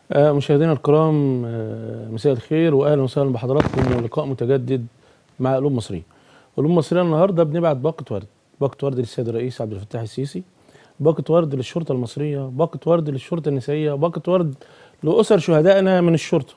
آه، مشاهدينا الكرام آه، مساء الخير واهلا وسهلا بحضراتكم ولقاء متجدد مع قلوب مصريه. قلوب مصريه النهارده بنبعت باقه ورد، باقه ورد للسيد الرئيس عبد الفتاح السيسي، باقه ورد للشرطه المصريه، باقه ورد للشرطه النسائيه، باقه ورد لاسر شهدائنا من الشرطه.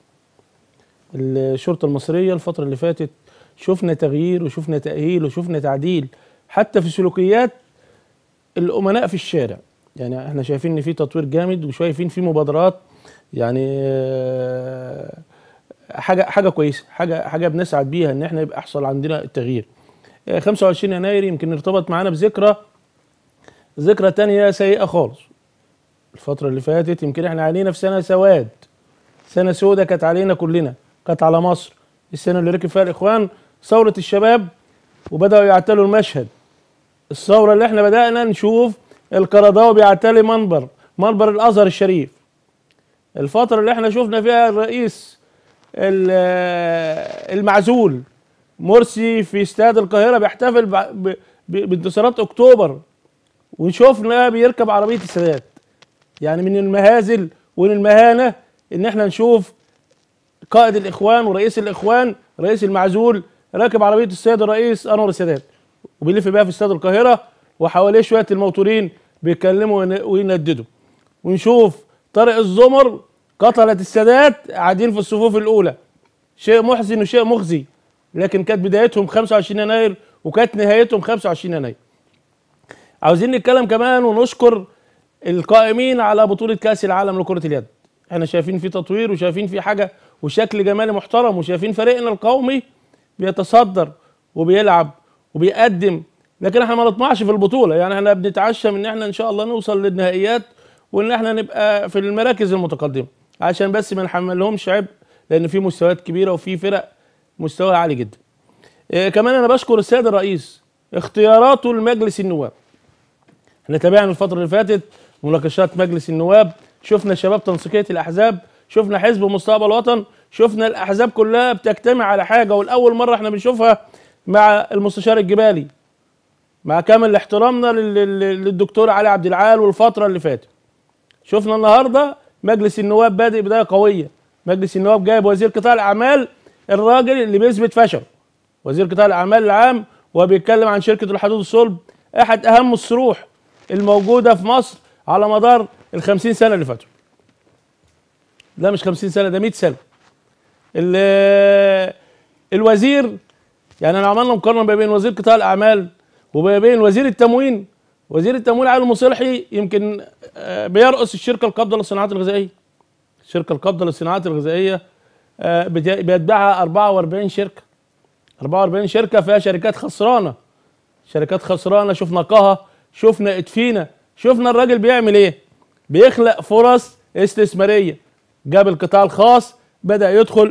الشرطه المصريه الفتره اللي فاتت شفنا تغيير وشفنا تاهيل وشفنا تعديل حتى في سلوكيات الامناء في الشارع. يعني احنا شايفين ان في تطوير جامد وشايفين في مبادرات يعني آه، حاجه حاجه كويسه حاجه حاجه بنسعد بيها ان احنا يبقى يحصل عندنا التغيير آه، 25 يناير يمكن ارتبط معانا بذكرى ذكرى تانية سيئة خالص الفترة اللي فاتت يمكن احنا علينا في سنة سواد سنة سودة كانت علينا كلنا كانت على مصر السنة اللي ركب فيها الإخوان ثورة الشباب وبدأوا يعتلوا المشهد الثورة اللي احنا بدأنا نشوف القرضاوي بيعتلي منبر منبر الأزهر الشريف الفترة اللي احنا شفنا فيها الرئيس ال- المعزول مرسي في استاد القاهرة بيحتفل بع- ب- ب- بانتصارات أكتوبر وشفنا بيركب عربية السادات يعني من المهازل ومن المهانة إن احنا نشوف قائد الإخوان ورئيس الإخوان رئيس المعزول راكب عربية السيد الرئيس أنور السادات وبيلف بيها في استاد القاهرة وحواليه شوية الموتورين بيتكلموا وين- وينددوا ونشوف طارق الزمر قتلة السادات قاعدين في الصفوف الأولى شيء محزن وشيء مخزي لكن كانت بدايتهم 25 يناير وكانت نهايتهم 25 يناير عاوزين نتكلم كمان ونشكر القائمين على بطولة كأس العالم لكرة اليد احنا شايفين في تطوير وشايفين في حاجة وشكل جمالي محترم وشايفين فريقنا القومي بيتصدر وبيلعب وبيقدم لكن احنا ما نطمعش في البطولة يعني احنا بنتعشم ان احنا ان شاء الله نوصل للنهائيات وان احنا نبقى في المراكز المتقدمة عشان بس ما نحملهمش عبء لان في مستويات كبيرة وفي فرق مستوى عالي جدا إيه كمان انا بشكر السيد الرئيس اختياراته لمجلس النواب احنا تابعنا الفترة اللي فاتت مناقشات مجلس النواب شفنا شباب تنسيقية الأحزاب شفنا حزب مستقبل وطن شفنا الأحزاب كلها بتجتمع على حاجة والأول مرة احنا بنشوفها مع المستشار الجبالي مع كامل احترامنا لل- لل- للدكتور علي عبد العال والفترة اللي فاتت شفنا النهارده مجلس النواب بادئ بداية قوية مجلس النواب جايب وزير قطاع الأعمال الراجل اللي بيثبت فشل وزير قطاع الأعمال العام وبيتكلم عن شركة الحدود الصلب أحد أهم الصروح الموجودة في مصر على مدار ال 50 سنة اللي فاتوا لا مش 50 سنة ده 100 سنة ال- الوزير يعني انا عملنا مقارنه ما بين وزير قطاع الاعمال وما بين وزير التموين وزير التموين علي مصلحي يمكن آه، بيرأس الشركه القابضه للصناعات الغذائيه الشركه القابضه للصناعات الغذائيه آه، بت- بيتبعها 44 شركه 44 شركه فيها شركات خسرانه شركات خسرانه شفنا قها شفنا ادفينا شفنا الراجل بيعمل ايه بيخلق فرص استثماريه جاب القطاع الخاص بدا يدخل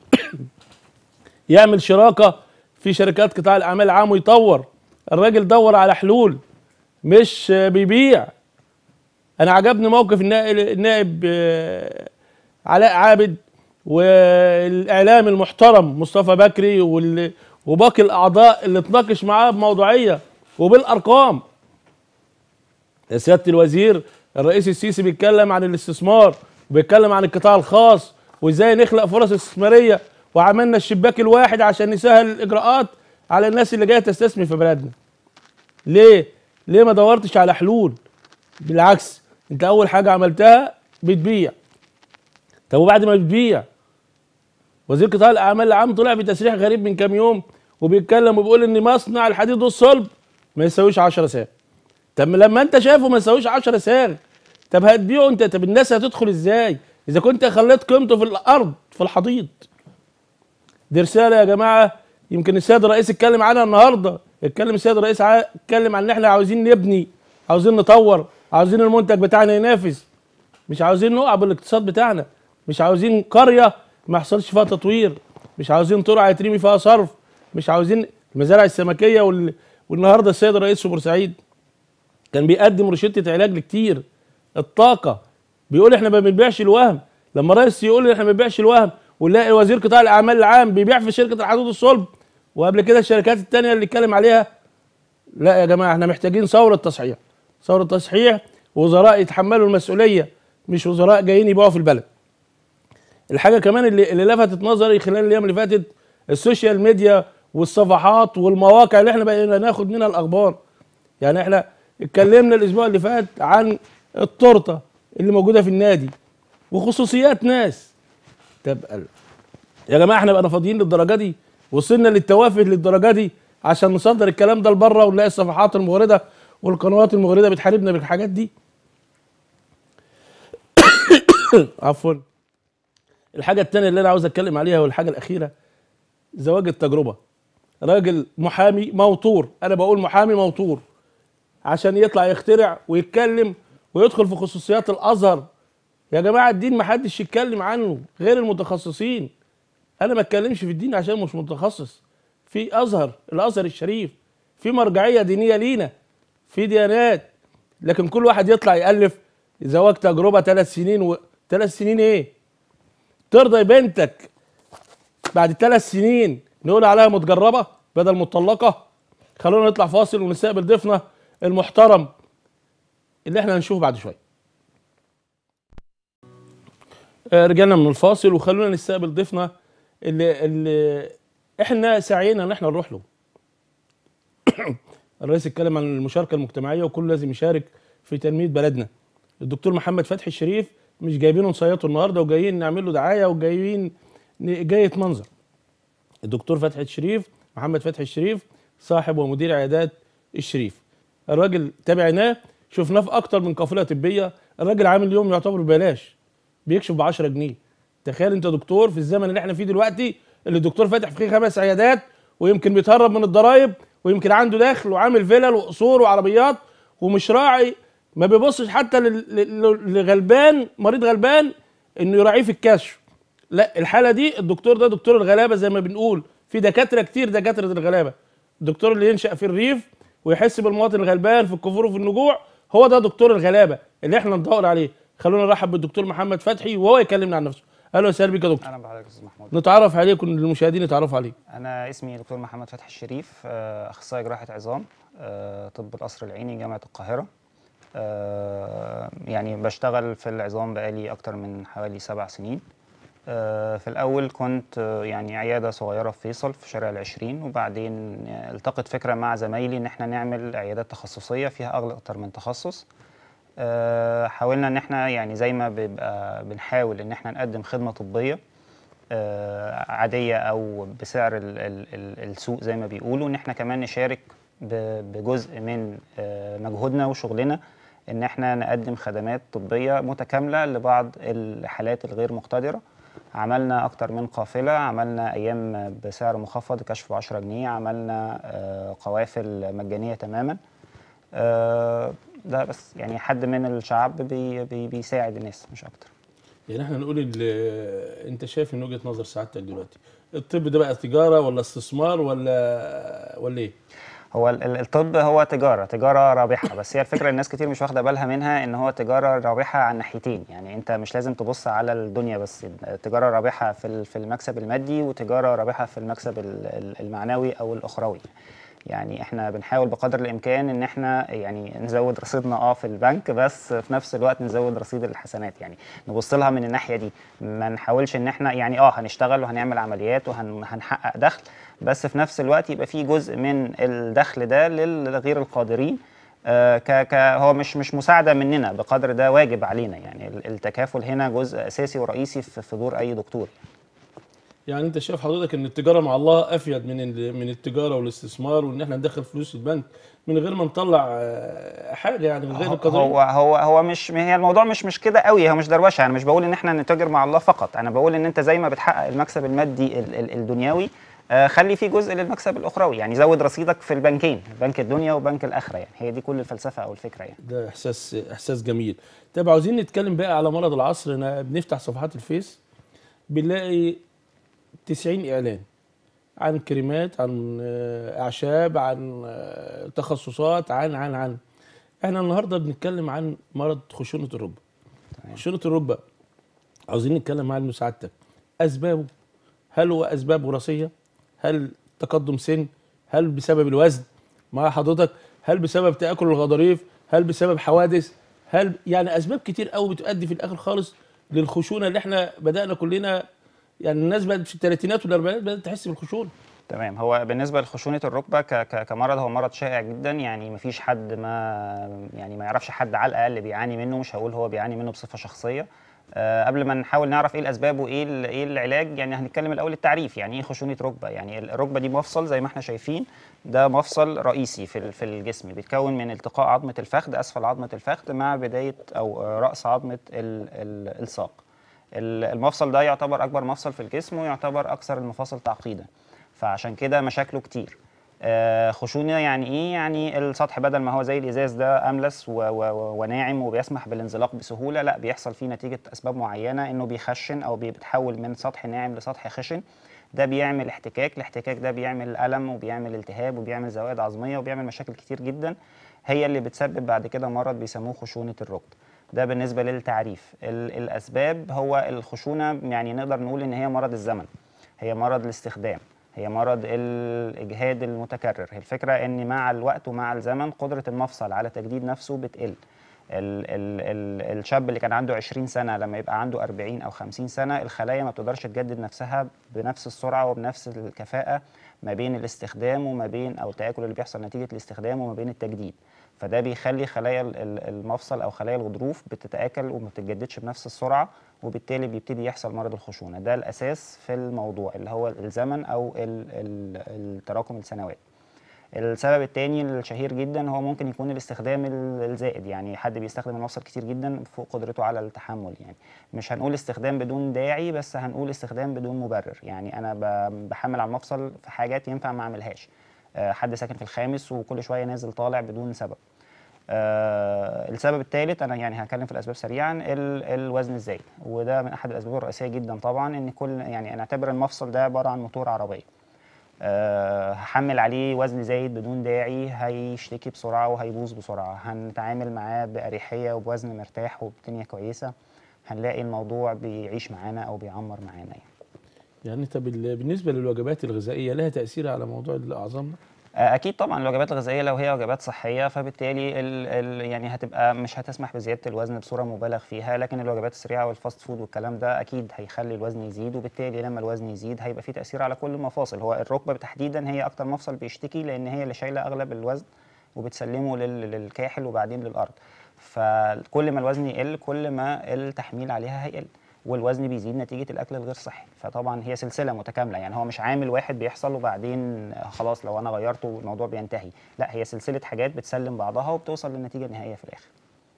يعمل شراكه في شركات قطاع الاعمال العام ويطور الراجل دور على حلول مش آه، بيبيع انا عجبني موقف النائب, النائب آه، علاء عابد والاعلام المحترم مصطفى بكري وال- وباقي الاعضاء اللي اتناقش معاه بموضوعيه وبالارقام يا سياده الوزير الرئيس السيسي بيتكلم عن الاستثمار وبيتكلم عن القطاع الخاص وازاي نخلق فرص استثماريه وعملنا الشباك الواحد عشان نسهل الاجراءات على الناس اللي جايه تستثمر في بلدنا ليه ليه ما دورتش على حلول بالعكس انت اول حاجه عملتها بتبيع طب وبعد ما بتبيع وزير قطاع الاعمال العام طلع بتصريح غريب من كام يوم وبيتكلم وبيقول ان مصنع الحديد والصلب ما يساويش 10 ساعه طب لما انت شايفه ما يساويش 10 ساغ طب هتبيعه انت طب الناس هتدخل ازاي اذا كنت خليت قيمته في الارض في الحضيض دي رساله يا جماعه يمكن السيد الرئيس اتكلم عنها النهارده اتكلم السيد الرئيس ع- اتكلم عن ان احنا عاوزين نبني عاوزين نطور عاوزين المنتج بتاعنا ينافس مش عاوزين نقع بالاقتصاد بتاعنا مش عاوزين قريه ما يحصلش فيها تطوير مش عاوزين ترعه يترمي فيها صرف مش عاوزين المزارع السمكيه وال... والنهارده السيد الرئيس في بورسعيد كان بيقدم روشته علاج لكتير الطاقه بيقول احنا ما بنبيعش الوهم لما الرئيس يقول احنا ما بنبيعش الوهم ونلاقي وزير قطاع الاعمال العام بيبيع في شركه الحدود الصلب وقبل كده الشركات التانية اللي اتكلم عليها لا يا جماعه احنا محتاجين ثوره تصحيح ثوره تصحيح وزراء يتحملوا المسؤوليه مش وزراء جايين يبيعوا في البلد الحاجه كمان اللي, اللي لفتت نظري خلال الايام اللي فاتت السوشيال ميديا والصفحات والمواقع اللي احنا بقينا ناخد منها الاخبار يعني احنا اتكلمنا الاسبوع اللي فات عن التورته اللي موجوده في النادي وخصوصيات ناس طب قال- يا جماعه احنا بقينا فاضيين للدرجه دي وصلنا للتوافه للدرجه دي عشان نصدر الكلام ده لبره ونلاقي الصفحات المغرده والقنوات المغرده بتحاربنا بالحاجات دي عفوا الحاجه الثانيه اللي انا عاوز اتكلم عليها والحاجه الاخيره زواج التجربه راجل محامي موتور انا بقول محامي موتور عشان يطلع يخترع ويتكلم ويدخل في خصوصيات الازهر يا جماعه الدين ما حدش يتكلم عنه غير المتخصصين انا ما اتكلمش في الدين عشان مش متخصص في ازهر الازهر الشريف في مرجعيه دينيه لينا في ديانات لكن كل واحد يطلع يالف زواج تجربه ثلاث سنين و... ثلاث سنين ايه ترضى بنتك بعد ثلاث سنين نقول عليها متجربه بدل مطلقه خلونا نطلع فاصل ونستقبل ضيفنا المحترم اللي احنا هنشوفه بعد شويه آه، رجعنا من الفاصل وخلونا نستقبل ضيفنا اللي, اللي احنا سعينا ان احنا نروح له الرئيس اتكلم عن المشاركه المجتمعيه وكل لازم يشارك في تنميه بلدنا الدكتور محمد فتحي الشريف مش جايبينه نصيطه النهارده وجايين نعمل له دعايه وجايين ن- جايه منظر الدكتور فتحي الشريف محمد فتحي الشريف صاحب ومدير عيادات الشريف الراجل تابعناه شفناه في اكتر من قافله طبيه الراجل عامل اليوم يعتبر ببلاش بيكشف ب 10 جنيه تخيل انت دكتور في الزمن اللي احنا فيه دلوقتي اللي الدكتور فاتح فيه خمس عيادات ويمكن بيتهرب من الضرايب ويمكن عنده دخل وعامل فيلل وقصور وعربيات ومش راعي ما بيبصش حتى لل- لل- لغلبان مريض غلبان انه يراعيه في الكشف لا الحاله دي الدكتور ده دكتور الغلابه زي ما بنقول في دكاتره كتير دكاتره الغلابه الدكتور اللي ينشا في الريف ويحس بالمواطن الغلبان في الكفور وفي النجوع هو ده دكتور الغلابه اللي احنا ندور عليه خلونا نرحب بالدكتور محمد فتحي وهو يكلمنا عن نفسه اهلا وسهلا بك يا دكتور اهلا بحضرتك يا استاذ محمود نتعرف عليك والمشاهدين يتعرفوا عليك انا اسمي دكتور محمد فتحي الشريف آه، اخصائي جراحه عظام آه، طب القصر العيني جامعه القاهره آه، يعني بشتغل في العظام بقالي اكتر من حوالي سبع سنين آه، في الاول كنت آه، يعني عياده صغيره في فيصل في شارع العشرين وبعدين آه، التقت فكره مع زمايلي ان احنا نعمل عيادات تخصصيه فيها أغلى اكتر من تخصص آه، حاولنا ان احنا يعني زي ما بيبقى بنحاول ان احنا نقدم خدمه طبيه آه، عاديه او بسعر ال- ال- ال- السوق زي ما بيقولوا ان احنا كمان نشارك ب- بجزء من آه، مجهودنا وشغلنا ان احنا نقدم خدمات طبيه متكامله لبعض الحالات الغير مقتدره عملنا اكتر من قافله عملنا ايام بسعر مخفض كشف 10 جنيه عملنا آه، قوافل مجانيه تماما آه، ده بس يعني حد من الشعب بي بي بيساعد الناس مش اكتر يعني احنا نقول ال- انت شايف من وجهه نظر سعادتك دلوقتي الطب ده بقى تجاره ولا استثمار ولا ولا ايه؟ هو ال- ال- الطب هو تجارة تجارة رابحة بس هي الفكرة الناس كتير مش واخدة بالها منها ان هو تجارة رابحة على الناحيتين يعني انت مش لازم تبص على الدنيا بس تجارة رابحة في ال- في المكسب المادي وتجارة رابحة في المكسب ال- ال- المعنوي او الاخروي يعني احنا بنحاول بقدر الامكان ان احنا يعني نزود رصيدنا اه في البنك بس في نفس الوقت نزود رصيد الحسنات يعني نبص لها من الناحيه دي ما نحاولش ان احنا يعني اه هنشتغل وهنعمل عمليات وهنحقق دخل بس في نفس الوقت يبقى في جزء من الدخل ده للغير القادرين آه، ك ك هو مش مش مساعده مننا بقدر ده واجب علينا يعني ال- التكافل هنا جزء اساسي ورئيسي في في دور اي دكتور يعني انت شايف حضرتك ان التجاره مع الله افيد من ال- من التجاره والاستثمار وان احنا ندخل فلوس البنك من غير ما نطلع آه، حاجه يعني من غير هو القدرين هو هو هو مش هي الموضوع مش مش كده قوي هو مش دروشه انا مش بقول ان احنا نتاجر مع الله فقط انا بقول ان انت زي ما بتحقق المكسب المادي ال- ال- الدنيوي آه، خلي فيه جزء للمكسب الاخروي يعني زود رصيدك في البنكين بنك الدنيا وبنك الاخره يعني هي دي كل الفلسفه او الفكره يعني ده احساس احساس جميل طب عاوزين نتكلم بقى على مرض العصر انا بنفتح صفحات الفيس بنلاقي 90 اعلان عن كريمات عن آه، اعشاب عن آه، تخصصات عن عن عن احنا النهارده بنتكلم عن مرض خشونه الركبه تمام. خشونه الركبه عاوزين نتكلم عن مساعدتك اسبابه هل هو اسباب وراثيه هل تقدم سن هل بسبب الوزن مع حضرتك هل بسبب تاكل الغضاريف هل بسبب حوادث هل يعني اسباب كتير قوي بتؤدي في الاخر خالص للخشونه اللي احنا بدانا كلنا يعني الناس بدات في الثلاثينات والاربعينات بدات تحس بالخشونه تمام هو بالنسبه لخشونه الركبه ك- ك- كمرض هو مرض شائع جدا يعني ما فيش حد ما يعني ما يعرفش حد على الاقل بيعاني منه مش هقول هو بيعاني منه بصفه شخصيه أه قبل ما نحاول نعرف ايه الاسباب وايه ال- ايه العلاج يعني هنتكلم الاول التعريف يعني ايه خشونه ركبه يعني الركبه دي مفصل زي ما احنا شايفين ده مفصل رئيسي في ال- في الجسم بيتكون من التقاء عظمه الفخذ اسفل عظمه الفخذ مع بدايه او آه، راس عظمه ال- ال- الساق ال- المفصل ده يعتبر اكبر مفصل في الجسم ويعتبر اكثر المفاصل تعقيدا فعشان كده مشاكله كتير آه، خشونة يعني ايه يعني السطح بدل ما هو زي الازاز ده املس و و و وناعم وبيسمح بالانزلاق بسهوله لا بيحصل فيه نتيجه اسباب معينه انه بيخشن او بيتحول من سطح ناعم لسطح خشن ده بيعمل احتكاك الاحتكاك ده بيعمل الم وبيعمل التهاب وبيعمل زوائد عظميه وبيعمل مشاكل كتير جدا هي اللي بتسبب بعد كده مرض بيسموه خشونه الركبه ده بالنسبه للتعريف ال- الاسباب هو الخشونه يعني نقدر نقول ان هي مرض الزمن هي مرض الاستخدام هي مرض الاجهاد المتكرر هي الفكره ان مع الوقت ومع الزمن قدره المفصل على تجديد نفسه بتقل ال ال ال الشاب اللي كان عنده 20 سنه لما يبقى عنده 40 او 50 سنه الخلايا ما بتقدرش تجدد نفسها بنفس السرعه وبنفس الكفاءه ما بين الاستخدام وما بين او التاكل اللي بيحصل نتيجه الاستخدام وما بين التجديد فده بيخلي خلايا ال- ال- المفصل او خلايا الغضروف بتتاكل وما بتتجددش بنفس السرعه وبالتالي بيبتدي يحصل مرض الخشونه ده الاساس في الموضوع اللي هو الزمن او ال- ال- التراكم السنوات السبب الثاني الشهير جدا هو ممكن يكون الاستخدام ال- الزائد يعني حد بيستخدم المفصل كتير جدا فوق قدرته على التحمل يعني مش هنقول استخدام بدون داعي بس هنقول استخدام بدون مبرر يعني انا ب- بحمل على المفصل في حاجات ينفع ما اعملهاش آه، حد ساكن في الخامس وكل شويه نازل طالع بدون سبب آه السبب الثالث انا يعني هتكلم في الاسباب سريعا ال الوزن الزايد وده من احد الاسباب الرئيسيه جدا طبعا ان كل يعني نعتبر المفصل ده عباره عن موتور عربيه آه، هحمل عليه وزن زايد بدون داعي هيشتكي بسرعه وهيبوظ بسرعه هنتعامل معاه باريحيه وبوزن مرتاح وبدنيا كويسه هنلاقي الموضوع بيعيش معانا او بيعمر معانا يعني. يعني طب ال- بالنسبه للوجبات الغذائيه لها تاثير على موضوع الاعظام ده؟ آه، اكيد طبعا الوجبات الغذائيه لو هي وجبات صحيه فبالتالي ال ال يعني هتبقى مش هتسمح بزياده الوزن بصوره مبالغ فيها لكن الوجبات السريعه والفاست فود والكلام ده اكيد هيخلي الوزن يزيد وبالتالي لما الوزن يزيد هيبقى فيه تاثير على كل المفاصل هو الركبه تحديدا هي اكتر مفصل بيشتكي لان هي اللي شايله اغلب الوزن وبتسلمه لل- للكاحل وبعدين للارض فكل ما الوزن يقل كل ما التحميل عليها هيقل والوزن بيزيد نتيجه الاكل الغير صحي فطبعا هي سلسله متكامله يعني هو مش عامل واحد بيحصل وبعدين خلاص لو انا غيرته الموضوع بينتهي لا هي سلسله حاجات بتسلم بعضها وبتوصل للنتيجه النهائيه في الاخر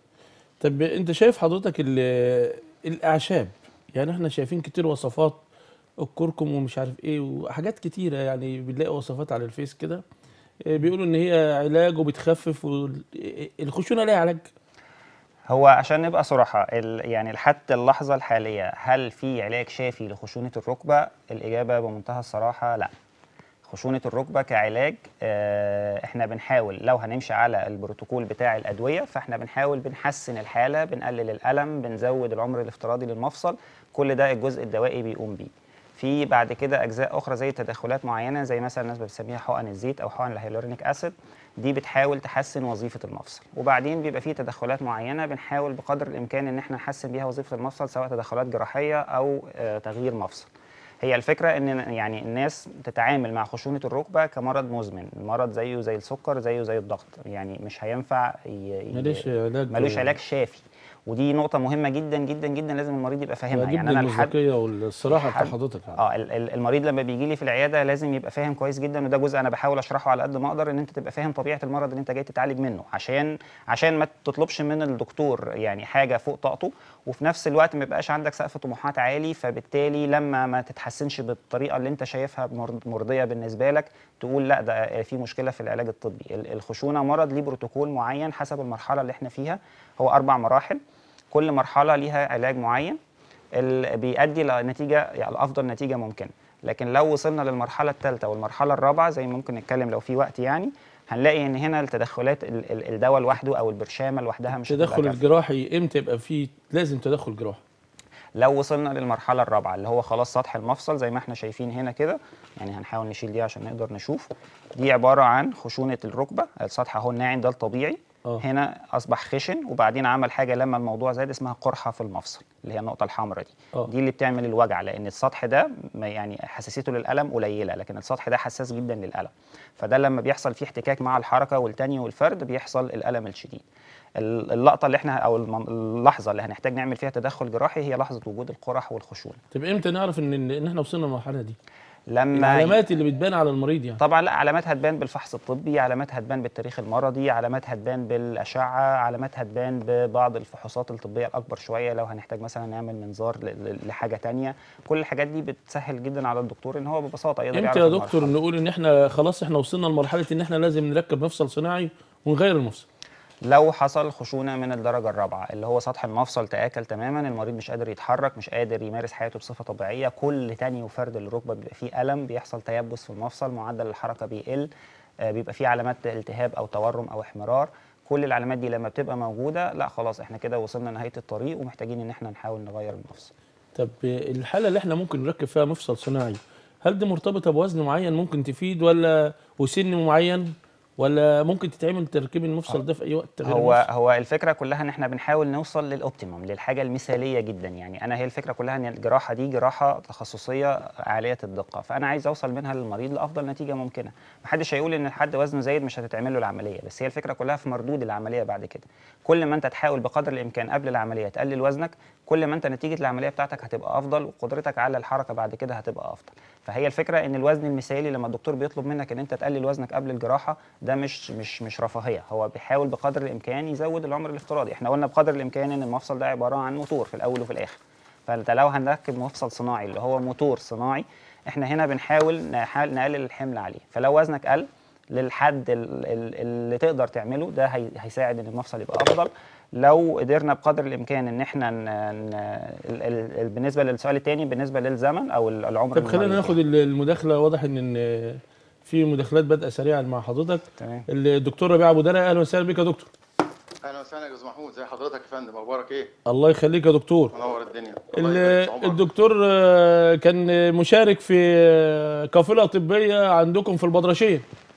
طب انت شايف حضرتك ال- الاعشاب يعني احنا شايفين كتير وصفات الكركم ومش عارف ايه وحاجات كتيره يعني بنلاقي وصفات على الفيس كده إيه، بيقولوا ان هي علاج وبتخفف وال- الخشونه ليها علاج هو عشان نبقى صراحة ال- يعني حتى اللحظة الحالية هل في علاج شافي لخشونة الركبة؟ الإجابة بمنتهى الصراحة لا. خشونة الركبة كعلاج آه، احنا بنحاول لو هنمشي على البروتوكول بتاع الأدوية فاحنا بنحاول بنحسن الحالة بنقلل الألم بنزود العمر الافتراضي للمفصل كل ده الجزء الدوائي بيقوم بيه. في بعد كده اجزاء اخرى زي تدخلات معينه زي مثلا الناس بتسميها حقن الزيت او حقن الهيالورونيك اسيد دي بتحاول تحسن وظيفه المفصل وبعدين بيبقى في تدخلات معينه بنحاول بقدر الامكان ان احنا نحسن بيها وظيفه المفصل سواء تدخلات جراحيه او آه، تغيير مفصل هي الفكره ان يعني الناس تتعامل مع خشونه الركبه كمرض مزمن مرض زيه زي السكر زيه زي الضغط يعني مش هينفع ي- ي- ماليش علاج ملوش علاج شافي ودي نقطه مهمه جدا جدا جدا لازم المريض يبقى فاهمها يعني يعني انا لحد المصداقيه والصراحه بتاع لحد- حضرتك يعني. اه ال- ال- المريض لما بيجي لي في العياده لازم يبقى فاهم كويس جدا وده جزء انا بحاول اشرحه على قد ما اقدر ان انت تبقى فاهم طبيعه المرض اللي انت جاي تتعالج منه عشان عشان ما تطلبش من الدكتور يعني حاجه فوق طاقته وفي نفس الوقت ما يبقاش عندك سقف طموحات عالي فبالتالي لما ما تتحسنش بالطريقه اللي انت شايفها مر- مرضيه بالنسبه لك تقول لا ده في مشكله في العلاج الطبي ال- الخشونه مرض ليه بروتوكول معين حسب المرحله اللي احنا فيها هو اربع مراحل كل مرحله ليها علاج معين ال- بيؤدي لنتيجه يعني افضل نتيجه ممكنه لكن لو وصلنا للمرحله الثالثه والمرحله الرابعه زي ما ممكن نتكلم لو في وقت يعني هنلاقي ان هنا التدخلات ال- ال- الدواء لوحده او البرشامه لوحدها مش هتبقى التدخل كافية. الجراحي امتى يبقى فيه لازم تدخل جراحي لو وصلنا للمرحله الرابعه اللي هو خلاص سطح المفصل زي ما احنا شايفين هنا كده يعني هنحاول نشيل دي عشان نقدر نشوف دي عباره عن خشونه الركبه السطح اهو الناعم ده الطبيعي آه. هنا اصبح خشن وبعدين عمل حاجه لما الموضوع زاد اسمها قرحه في المفصل اللي هي النقطه الحمراء دي آه. دي اللي بتعمل الوجع لان السطح ده ما يعني حساسيته للالم قليله لكن السطح ده حساس جدا للالم فده لما بيحصل فيه احتكاك مع الحركه والتانية والفرد بيحصل الالم الشديد ال- اللقطه اللي احنا او الم- اللحظه اللي هنحتاج نعمل فيها تدخل جراحي هي لحظه وجود القرح والخشونه طب امتى نعرف ان ان إن احنا وصلنا للمرحله دي لما العلامات اللي بتبان على المريض يعني طبعا لا علامات هتبان بالفحص الطبي علامات هتبان بالتاريخ المرضي علامات هتبان بالاشعه علامات هتبان ببعض الفحوصات الطبيه الاكبر شويه لو هنحتاج مثلا نعمل منظار ل- ل- لحاجه تانية كل الحاجات دي بتسهل جدا على الدكتور ان هو ببساطه يقدر امتى يعرف يا دكتور المرحلة. نقول ان احنا خلاص احنا وصلنا لمرحله ان احنا لازم نركب مفصل صناعي ونغير المفصل لو حصل خشونه من الدرجه الرابعه اللي هو سطح المفصل تاكل تماما المريض مش قادر يتحرك مش قادر يمارس حياته بصفه طبيعيه كل تاني وفرد الركبه بيبقى فيه الم بيحصل تيبس في المفصل معدل الحركه بيقل آه، بيبقى فيه علامات التهاب او تورم او احمرار كل العلامات دي لما بتبقى موجوده لا خلاص احنا كده وصلنا نهايه الطريق ومحتاجين ان احنا نحاول نغير المفصل طب الحاله اللي احنا ممكن نركب فيها مفصل صناعي هل دي مرتبطه بوزن معين ممكن تفيد ولا وسن معين ولا ممكن تتعمل تركيب المفصل ده في اي وقت غير هو المفصل؟ هو الفكره كلها ان احنا بنحاول نوصل للاوبتيموم للحاجه المثاليه جدا يعني انا هي الفكره كلها ان الجراحه دي جراحه تخصصيه عاليه الدقه فانا عايز اوصل منها للمريض لافضل نتيجه ممكنه محدش هيقول ان حد وزنه زايد مش هتتعمل له العمليه بس هي الفكره كلها في مردود العمليه بعد كده كل ما انت تحاول بقدر الامكان قبل العمليه تقلل وزنك كل ما انت نتيجه العمليه بتاعتك هتبقى افضل وقدرتك على الحركه بعد كده هتبقى افضل فهي الفكره ان الوزن المثالي لما الدكتور بيطلب منك ان انت تقلل وزنك قبل الجراحه ده مش مش مش رفاهيه هو بيحاول بقدر الامكان يزود العمر الافتراضي احنا قلنا بقدر الامكان ان المفصل ده عباره عن موتور في الاول وفي الاخر فانت لو هنركب مفصل صناعي اللي هو موتور صناعي احنا هنا بنحاول نحاول نقلل الحمل عليه فلو وزنك قل للحد ال- ال- اللي تقدر تعمله ده هي- هيساعد ان المفصل يبقى افضل لو قدرنا بقدر الامكان ان احنا ن... ن... ال... ال... ال- بالنسبه للسؤال الثاني بالنسبه للزمن او ال- العمر طب خلينا المريض ناخد ال- المداخله واضح ان إن في مداخلات بادئه سريعا مع حضرتك تمام الدكتور ربيع ابو درع اهلا وسهلا بك يا دكتور اهلا وسهلا يا استاذ محمود زي حضرتك يا فندم اخبارك ايه؟ الله يخليك يا دكتور منور الدنيا ال- الله يبارك في عمرك. الدكتور آه، كان مشارك في آه، قافله طبيه عندكم في البدرشين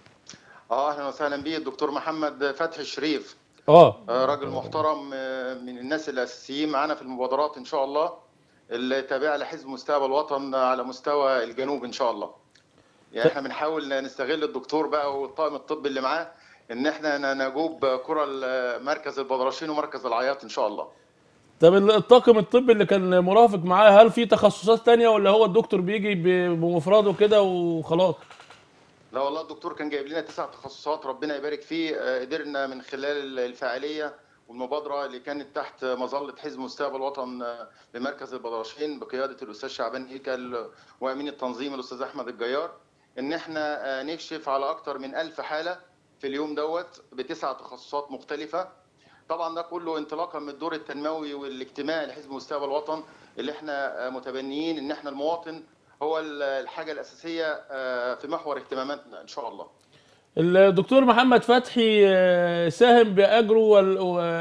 اه اهلا وسهلا بيه الدكتور محمد فتحي الشريف اه آه راجل محترم آه من الناس الاساسيين معانا في المبادرات ان شاء الله اللي تابعه لحزب مستقبل الوطن على مستوى الجنوب ان شاء الله. يعني احنا بنحاول نستغل الدكتور بقى والطاقم الطبي اللي معاه ان احنا ن- نجوب كره ال- مركز البدرشين ومركز العياط ان شاء الله. طب ال- الطاقم الطبي اللي كان مرافق معاه هل في تخصصات تانية ولا هو الدكتور بيجي ب- بمفرده كده وخلاص لا والله الدكتور كان جايب لنا تسع تخصصات ربنا يبارك فيه آه، قدرنا من خلال الفاعليه والمبادره اللي كانت تحت مظله حزب مستقبل الوطن آه، بمركز البدرشين بقياده الاستاذ شعبان هيكل وامين التنظيم الاستاذ احمد الجيار ان احنا آه، نكشف على اكثر من ألف حاله في اليوم دوت بتسع تخصصات مختلفه طبعا ده كله انطلاقا من الدور التنموي والاجتماعي لحزب مستقبل الوطن اللي احنا آه، متبنيين ان احنا المواطن هو ال- الحاجه الاساسيه آه، في محور اهتماماتنا ان شاء الله الدكتور محمد فتحي آه، ساهم باجره ولا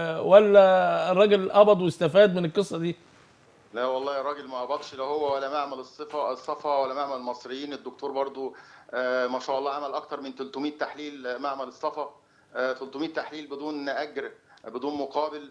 ولا الراجل قبض واستفاد من القصه دي لا والله الراجل ما قبضش لا هو ولا معمل الصفا الصفا ولا معمل المصريين الدكتور برضو آه، ما شاء الله عمل اكتر من 300 تحليل آه، معمل الصفا آه، 300 تحليل بدون اجر بدون مقابل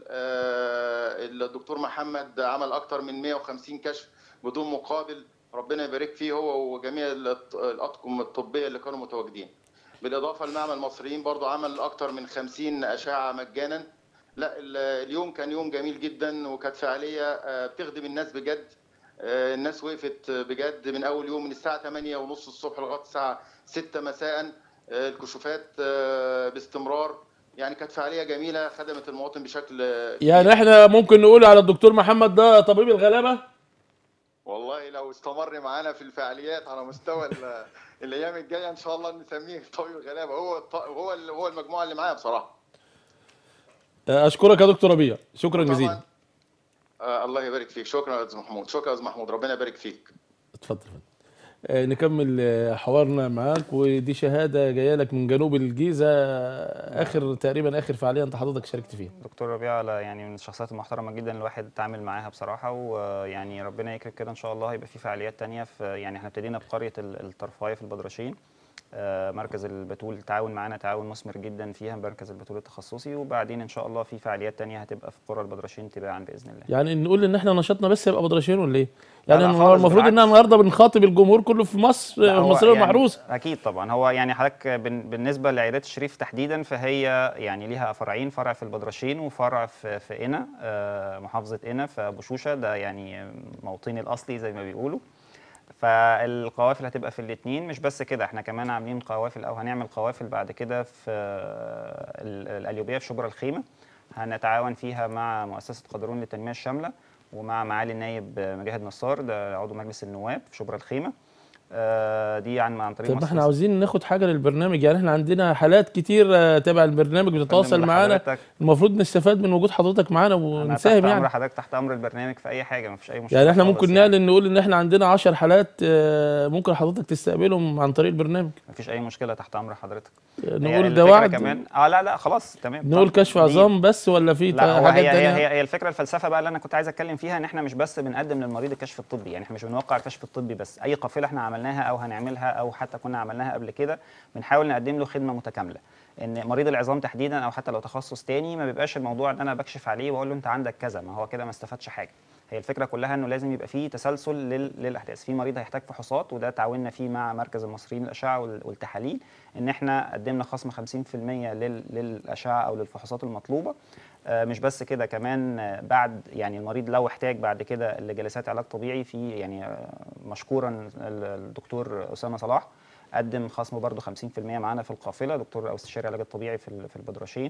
آه، الدكتور محمد عمل اكتر من 150 كشف بدون مقابل ربنا يبارك فيه هو وجميع الأط- الاطقم الطبيه اللي كانوا متواجدين بالاضافه لمعمل المصريين برضو عمل اكتر من 50 اشعه مجانا لا ال- اليوم كان يوم جميل جدا وكانت فعاليه آه، بتخدم الناس بجد آه، الناس وقفت بجد من اول يوم من الساعه 8 ونص الصبح لغايه الساعه 6 مساء آه، الكشوفات آه، باستمرار يعني كانت فعاليه جميله خدمت المواطن بشكل آه، يعني احنا ممكن نقول على الدكتور محمد ده طبيب الغلابه والله لو استمر معانا في الفعاليات على مستوى ال- الايام الجايه ان شاء الله نسميه طبيب الغلابه هو الط- هو ال- هو المجموعه اللي معايا بصراحه آه، اشكرك يا دكتور ربيع شكرا طبعاً. جزيلا آه الله يبارك فيك شكرا يا استاذ محمود شكرا يا استاذ محمود ربنا يبارك فيك اتفضل يا فندم. آه، نكمل آه، حوارنا معاك ودي شهاده جايه لك من جنوب الجيزه آه، اخر تقريبا اخر فعاليه انت حضرتك شاركت فيها دكتور ربيع لا يعني من الشخصيات المحترمه جدا الواحد اتعامل معاها بصراحه ويعني ربنا يكرم كده ان شاء الله هيبقى في فعاليات تانية في يعني احنا ابتدينا بقريه ال- الطرفايه في البدرشين آه، مركز البتول تعاون معانا تعاون مثمر جدا فيها مركز البتول التخصصي وبعدين ان شاء الله في فعاليات تانية هتبقى في قرى البدرشين تباعا باذن الله يعني نقول ان احنا نشاطنا بس يبقى بدرشين ولا ايه؟ يعني لا إن خالص، المفروض ان بالعكس. النهارده بنخاطب الجمهور كله في مصر لا، هو المصريه يعني المحروسه اكيد طبعا هو يعني حضرتك بن- بالنسبه لعيادات الشريف تحديدا فهي يعني ليها فرعين فرع في البدرشين وفرع في في قنا آه، محافظه قنا في ابو شوشه ده يعني موطني الاصلي زي ما بيقولوا فالقوافل هتبقى في الاثنين مش بس كده احنا كمان عاملين قوافل او هنعمل قوافل بعد كده في آه، ال- القليوبيه في شبرا الخيمه هنتعاون فيها مع مؤسسه قدرون للتنميه الشامله ومع معالي النائب مجاهد نصار ده عضو مجلس النواب في شبرا الخيمه آه، دي عن عن طريق طب ما احنا مؤسسة- عاوزين ناخد حاجه للبرنامج يعني احنا عندنا حالات كتير آه، تابع البرنامج بتتواصل فندم معانا لحضرتك- المفروض نستفاد من وجود حضرتك معانا انا ونساهم تحت امر يعني حضرتك تحت امر البرنامج في اي حاجه مفيش اي مشكله يعني احنا خالص ممكن يعني. نعلن نقول ان احنا عندنا 10 حالات آه، ممكن حضرتك تستقبلهم عن طريق البرنامج مفيش اي مشكله تحت امر حضرتك هي نقول ده الفكرة وعد كمان اه لا لا خلاص تمام نقول طب كشف دي- عظام بس ولا في لا هو حاجات هي, هي, تانية هي, هي الفكره الفلسفه بقى اللي انا كنت عايز اتكلم فيها ان احنا مش بس بنقدم للمريض الكشف الطبي يعني احنا مش بنوقع الكشف الطبي بس اي قافله احنا عملناها او هنعملها او حتى كنا عملناها قبل كده بنحاول نقدم له خدمه متكامله ان مريض العظام تحديدا او حتى لو تخصص تاني ما بيبقاش الموضوع ان انا بكشف عليه واقول له انت عندك كذا ما هو كده ما استفادش حاجه هي الفكره كلها انه لازم يبقى فيه تسلسل لل... للاحداث في مريض هيحتاج فحوصات وده تعاوننا فيه مع مركز المصريين للاشعه وال- والتحاليل ان احنا قدمنا خصم 50% لل... للاشعه او للفحوصات المطلوبه آه، مش بس كده كمان آه، بعد يعني المريض لو احتاج بعد كده لجلسات علاج طبيعي في يعني آه، مشكورا ال- الدكتور اسامه صلاح قدم خصم برضه 50% معانا في القافله دكتور او استشاري علاج الطبيعي في ال- في البدرشين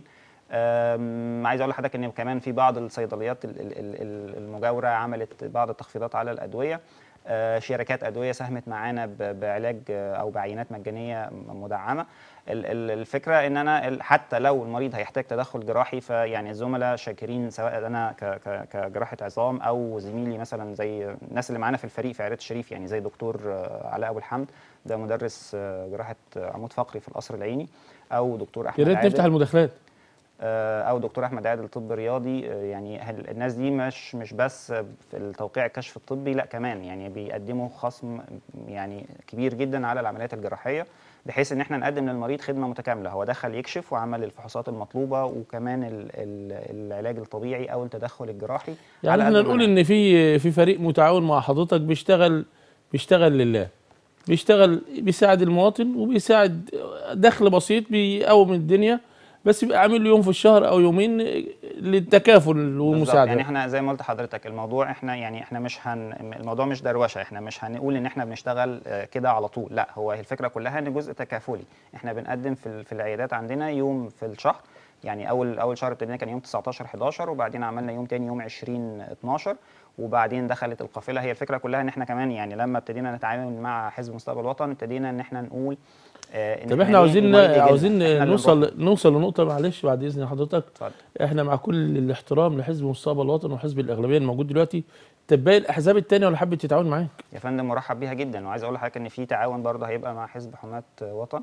أم، عايز اقول لحضرتك ان كمان في بعض الصيدليات ال- ال- ال- المجاوره عملت بعض التخفيضات على الادويه آه، شركات ادويه ساهمت معانا ب- بعلاج آه، او بعينات مجانيه مدعمه ال- ال- الفكره ان انا ال- حتى لو المريض هيحتاج تدخل جراحي فيعني الزملاء شاكرين سواء انا ك- ك- كجراحه عظام او زميلي مثلا زي الناس اللي معانا في الفريق في عيادات الشريف يعني زي دكتور آه، علاء ابو الحمد ده مدرس آه، جراحه عمود فقري في القصر العيني او دكتور يا احمد ريت عادل نفتح المداخلات آه، او دكتور احمد عادل طب رياضي آه، يعني هل- الناس دي مش مش بس في التوقيع الكشف الطبي لا كمان يعني بيقدموا خصم يعني كبير جدا على العمليات الجراحيه بحيث ان احنا نقدم للمريض خدمه متكامله هو دخل يكشف وعمل الفحوصات المطلوبه وكمان ال ال العلاج الطبيعي او التدخل الجراحي يعني على احنا قد ما نقول نقدر. ان في في فريق متعاون مع حضرتك بيشتغل بيشتغل لله بيشتغل بيساعد المواطن وبيساعد دخل بسيط بيقوم الدنيا بس يبقى عامل له يوم في الشهر او يومين للتكافل بالظبط. والمساعده يعني احنا زي ما قلت لحضرتك الموضوع احنا يعني احنا مش هن الموضوع مش دروشه احنا مش هنقول ان احنا بنشتغل آه، كده على طول لا هو الفكره كلها ان جزء تكافلي احنا بنقدم في ال- في العيادات عندنا يوم في الشهر يعني اول اول شهر ابتدينا كان يوم 19 11 وبعدين عملنا يوم تاني يوم 20 12 وبعدين دخلت القافله هي الفكره كلها ان احنا كمان يعني لما ابتدينا نتعامل مع حزب مستقبل الوطن ابتدينا ان احنا نقول آه، إن طب إحنا احنا ليه عاوزين المريض يجي لنا؟ عاوزين إحنا اللي نروح نوصل له. نوصل لنقطه معلش بعد اذن حضرتك اتفضل احنا مع كل الاحترام لحزب مستقبل الوطن وحزب الاغلبيه الموجود دلوقتي طب باقي الاحزاب التانيه ولا حابب تتعاون معاك يا فندم مرحب بيها جدا وعايز اقول لحضرتك ان في تعاون برضه هيبقى مع حزب حماة وطن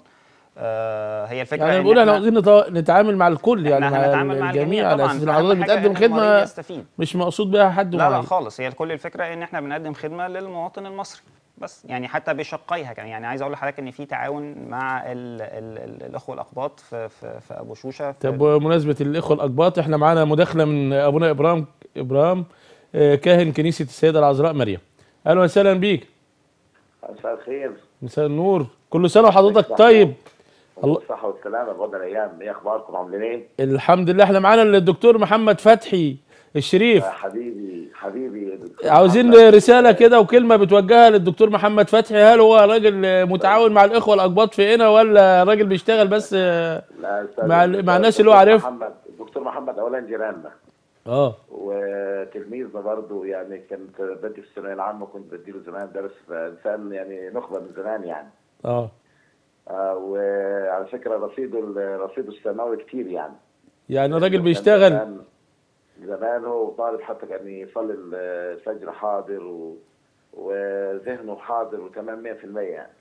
آه هي الفكره يعني إن بنقول احنا إحنا- عاوزين نتوا- نتعامل مع الكل يعني إحنا مع هنتعامل مع الجميع على طبعاً. اساس ان أهم حضرتك حاجة بتقدم إن المريض خدمه يستفيد. مش مقصود بيها حد لا لا معين خالص هي كل الفكره ان احنا بنقدم خدمه للمواطن المصري بس يعني حتى بشقيها كمان يعني عايز اقول لحضرتك ان في تعاون مع ال ال ال الاخوه الاقباط في, في, في ابو شوشه في طب بمناسبه الاخوه الاقباط احنا معانا مداخله من ابونا ابراهيم ابراهيم آه، كاهن كنيسه السيده العذراء مريم اهلا وسهلا بيك مساء الخير مساء النور كل سنه وحضرتك طيب الله- الصحة والسلامة بعد الأيام إيه أخباركم عاملين إيه؟ الحمد لله احنا معانا الدكتور محمد فتحي الشريف يا حبيبي حبيبي دكتور عاوزين محمد. رساله كده وكلمه بتوجهها للدكتور محمد فتحي هل هو راجل متعاون مع الاخوه الاقباط في هنا ولا راجل بيشتغل بس اه لا، أستاذ- مع ال- مع الناس اللي هو دكتور عارفها. محمد الدكتور محمد أولا جيراننا اه وتلميذنا برضه يعني كنت بدي في الثانوية العامة كنت بديله زمان درس فإنسان يعني نخبة من زمان يعني اه آه وعلى فكرة رصيده ال- رصيده السنوي كتير يعني يعني راجل كان بيشتغل زمان زمان هو طالب حتى كان يصلي الفجر حاضر و... وذهنه حاضر وتمام 100% يعني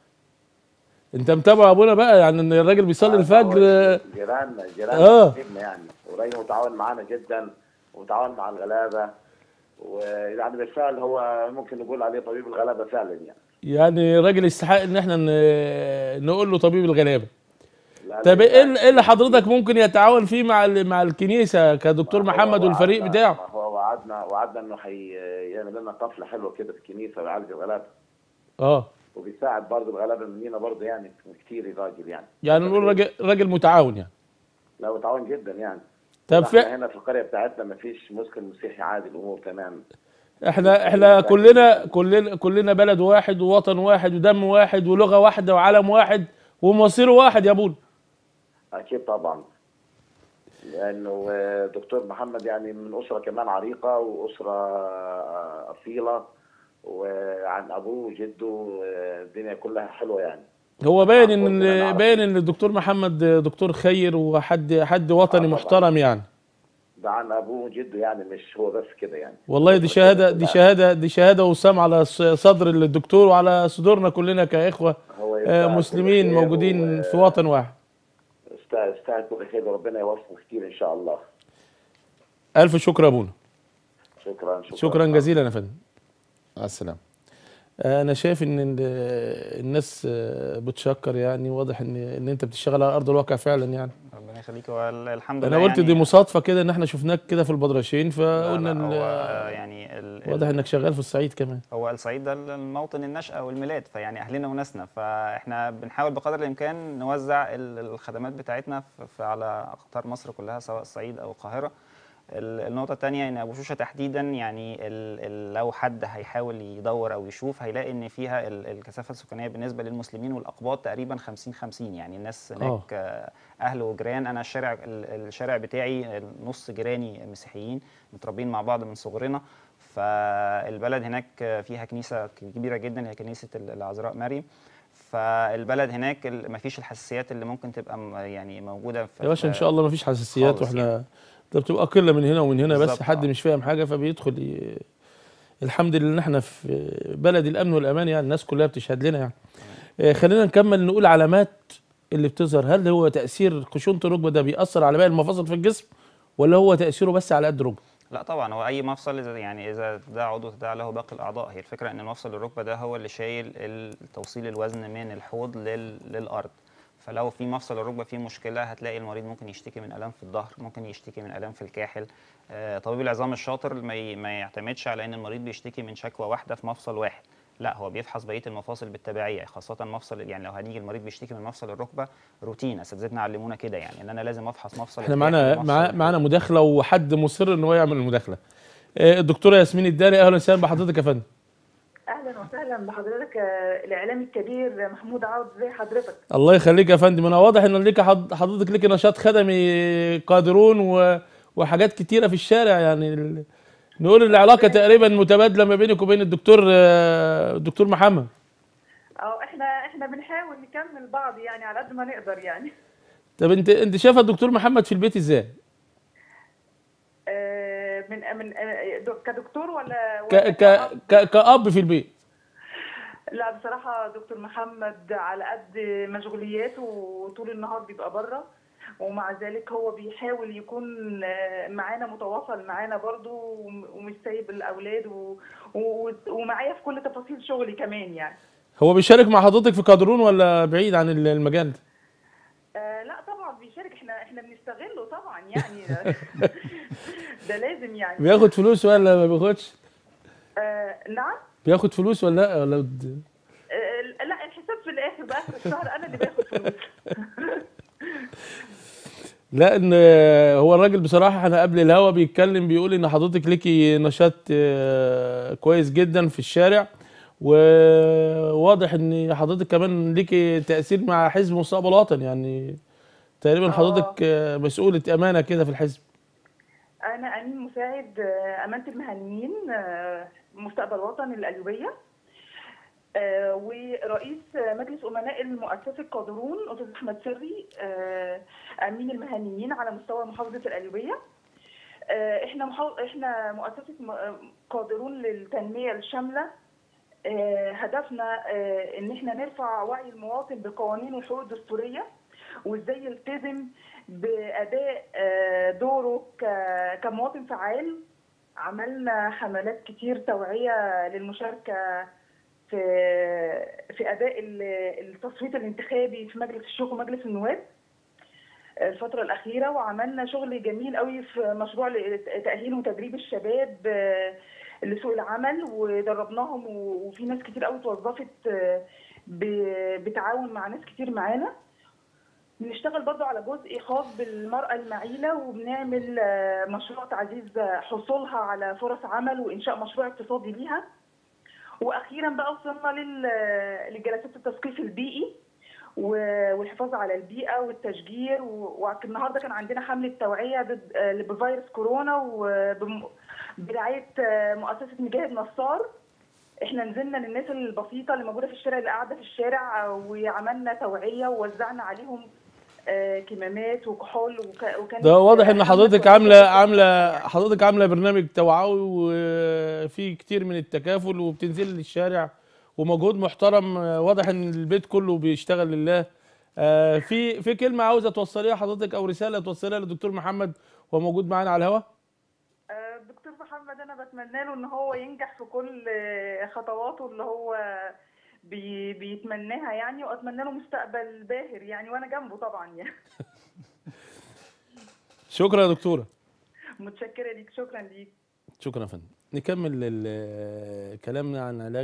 انت متابع ابونا بقى يعني ان الراجل بيصلي الفجر آه، جيراننا آه. جيراننا حبيبنا يعني وراجل متعاون معانا جدا ومتعاون مع الغلابه ويعني بالفعل هو ممكن نقول عليه طبيب الغلابه فعلا يعني يعني راجل يستحق ان احنا ن- نقول له طبيب الغلابه لا- طب لا- ايه اللي- إيه اللي حضرتك ممكن يتعاون فيه مع ال- مع الكنيسه كدكتور هو محمد والفريق وعدنا- بتاعه هو وعدنا وعدنا انه حيعمل لنا طفله حلوه كده في الكنيسه ويعالج الغلابه اه وبيساعد برضه الغلابه مننا برضه يعني كتير الراجل يعني يعني نقول راجل راجل متعاون يعني لا متعاون جدا يعني طب احنا في هنا في القريه بتاعتنا ما فيش مسكن مسيحي عادي الامور تمام احنا احنا كلنا كلنا كلنا بلد واحد ووطن واحد ودم واحد ولغه واحده وعلم واحد ومصير واحد يا ابونا اكيد طبعا لانه آه، دكتور محمد يعني من اسره كمان عريقه واسره آه، اصيله وعن ابوه وجده آه، الدنيا كلها حلوه يعني هو باين ان كلنا نعرف. باين ان الدكتور محمد دكتور خير وحد حد وطني طبعاً. محترم يعني ده عن ابوه وجده يعني مش هو بس كده يعني والله دي شهاده دي شهاده دي شهاده وسام على ص- صدر الدكتور وعلى صدورنا كلنا كاخوه هو آه، يستاهل مسلمين كل خير موجودين و- في وطن واحد يستاهل يستاهل كل خير وربنا يوفقه كتير ان شاء الله الف شكر يا ابونا شكرا شكرا شكرا جزيلا يا فندم مع السلامه انا شايف ان ال- الناس آه، بتشكر يعني واضح ان ان انت بتشتغل على ارض الواقع فعلا يعني ربنا يخليك هو ال- الحمد انا لله قلت يعني دي مصادفه كده ان احنا شفناك كده في البدرشين لا فقلنا لا إن- هو آه، يعني ال- ال- واضح انك شغال في الصعيد كمان هو الصعيد ده الموطن النشأة والميلاد فيعني أهلنا وناسنا فإحنا بنحاول بقدر الإمكان نوزع ال- الخدمات بتاعتنا في في على أقطار مصر كلها سواء الصعيد أو القاهرة ال- النقطة التانية إن أبو شوشة تحديدا يعني ال ال لو حد هيحاول يدور أو يشوف هيلاقي إن فيها ال- الكثافة السكانية بالنسبة للمسلمين والأقباط تقريبا 50 50 يعني الناس هناك آه، أهل وجيران أنا الشارع ال- الشارع بتاعي نص جيراني مسيحيين متربيين مع بعض من صغرنا فالبلد هناك فيها كنيسة كبيرة جدا هي كنيسة العذراء مريم فالبلد هناك ال- مفيش الحساسيات اللي ممكن تبقى م- يعني موجودة في يا باشا ان شاء الله مفيش حساسيات خالص واحنا ده بتبقى قله من هنا ومن هنا بس بالظبط، حد آه. مش فاهم حاجه فبيدخل ي... الحمد لله ان احنا في بلد الامن والامان يعني الناس كلها بتشهد لنا يعني آه، خلينا نكمل نقول علامات اللي بتظهر هل هو تاثير خشونه الركبه ده بيأثر على باقي المفاصل في الجسم ولا هو تاثيره بس على قد الركبه لا طبعا هو اي مفصل إذا- يعني اذا ده عضو تداعى له باقي الاعضاء هي الفكره ان مفصل الركبه ده هو اللي شايل ال- توصيل الوزن من الحوض لل... للارض فلو في مفصل الركبه فيه مشكله هتلاقي المريض ممكن يشتكي من الام في الظهر ممكن يشتكي من الام في الكاحل آه، طبيب العظام الشاطر ما, ي... ما يعتمدش على ان المريض بيشتكي من شكوى واحده في مفصل واحد لا هو بيفحص بقيه المفاصل بالتبعيه خاصه مفصل يعني لو هنيجي المريض بيشتكي من مفصل الركبه روتين اساتذتنا علمونا كده يعني ان انا لازم افحص مفصل احنا الكاحل معانا ومفصل مع... الحوض. معانا مداخله وحد مصر ان هو يعمل المداخله آه، الدكتوره ياسمين الداري اهلا وسهلا بحضرتك يا فندم اهلا وسهلا بحضرتك آه، الاعلامي الكبير محمود عوض زي حضرتك الله يخليك يا فندم انا واضح ان ليك حض- حضرتك ليك نشاط خدمي قادرون و... وحاجات كتيره في الشارع يعني ال... نقول العلاقه تقريبا متبادله ما بينك وبين الدكتور آه، الدكتور محمد اه احنا احنا بنحاول نكمل بعض يعني على قد ما نقدر يعني طب انت انت شايفه الدكتور محمد في البيت ازاي آه، من من آه، دك- كدكتور ولا ك... ولا ك... كأب؟ ك... كأب في البيت لا بصراحة دكتور محمد على قد مشغولياته وطول النهار بيبقى بره ومع ذلك هو بيحاول يكون آه، معانا متواصل معانا برضو وم- ومش سايب الأولاد و- و- ومعايا في كل تفاصيل شغلي كمان يعني هو بيشارك مع حضرتك في قادرون ولا بعيد عن ال- المجال ده آه لا طبعا بيشارك احنا احنا بنستغله طبعا يعني ده لازم يعني بياخد فلوس ولا ما بياخدش آه نعم بياخد فلوس ولا لا ولا بد- آه لا الحساب في الاخر باخر الشهر انا اللي باخد فلوس لا ان هو الراجل بصراحه انا قبل الهوا بيتكلم بيقول ان حضرتك ليكي نشاط آه، كويس جدا في الشارع وواضح ان حضرتك كمان ليكي تاثير مع حزب مستقبل وطن يعني تقريبا آه. حضرتك آه، مسؤوله امانه كده في الحزب انا امين مساعد آه، امانه المهنيين آه، مستقبل وطن القليوبيه آه، ورئيس مجلس امناء المؤسسه القادرون استاذ احمد سري آه، امين المهنيين على مستوى محافظه القليوبيه آه، احنا محو... احنا مؤسسه م- قادرون للتنميه الشامله آه، هدفنا آه، ان احنا نرفع وعي المواطن بقوانين والحقوق الدستوريه وازاي يلتزم باداء آه، دوره ك- كمواطن فعال عملنا حملات كتير توعية للمشاركة في في أداء ال- التصويت الانتخابي في مجلس الشيوخ ومجلس النواب الفترة الأخيرة وعملنا شغل جميل قوي في مشروع لتأهيل وتدريب الشباب آه، لسوق العمل ودربناهم و- وفي ناس كتير قوي اتوظفت آه، ب- بتعاون مع ناس كتير معانا بنشتغل برضو على جزء خاص بالمرأة المعيلة وبنعمل آه، مشروع تعزيز حصولها على فرص عمل وإنشاء مشروع اقتصادي ليها وأخيرا بقى وصلنا لل- لجلسات التثقيف البيئي و- والحفاظ على البيئة والتشجير و- والنهارده كان عندنا حملة توعية ضد آه، بفيروس كورونا وبم- برعاية آه، مؤسسة مجاهد نصار احنا نزلنا للناس البسيطة اللي موجودة في الشارع اللي قاعدة في الشارع آه، وعملنا توعية ووزعنا عليهم آه، كمامات وكحول وك- وكان ده واضح ان حملة حضرتك كويسة عامله جداً. عامله حضرتك عامله برنامج توعوي وفي كتير من التكافل وبتنزل للشارع ومجهود محترم آه، واضح ان البيت كله بيشتغل لله آه، في في كلمه عاوزه توصليها حضرتك او رساله توصليها للدكتور محمد هو موجود معانا على الهواء آه، دكتور محمد انا بتمنى له ان هو ينجح في كل آه، خطواته اللي هو بي بيتمناها يعني واتمنى له مستقبل باهر يعني وانا جنبه طبعا يعني شكرا يا دكتوره متشكره ليك شكرا ليك شكرا يا فندم نكمل ال- كلامنا عن علاج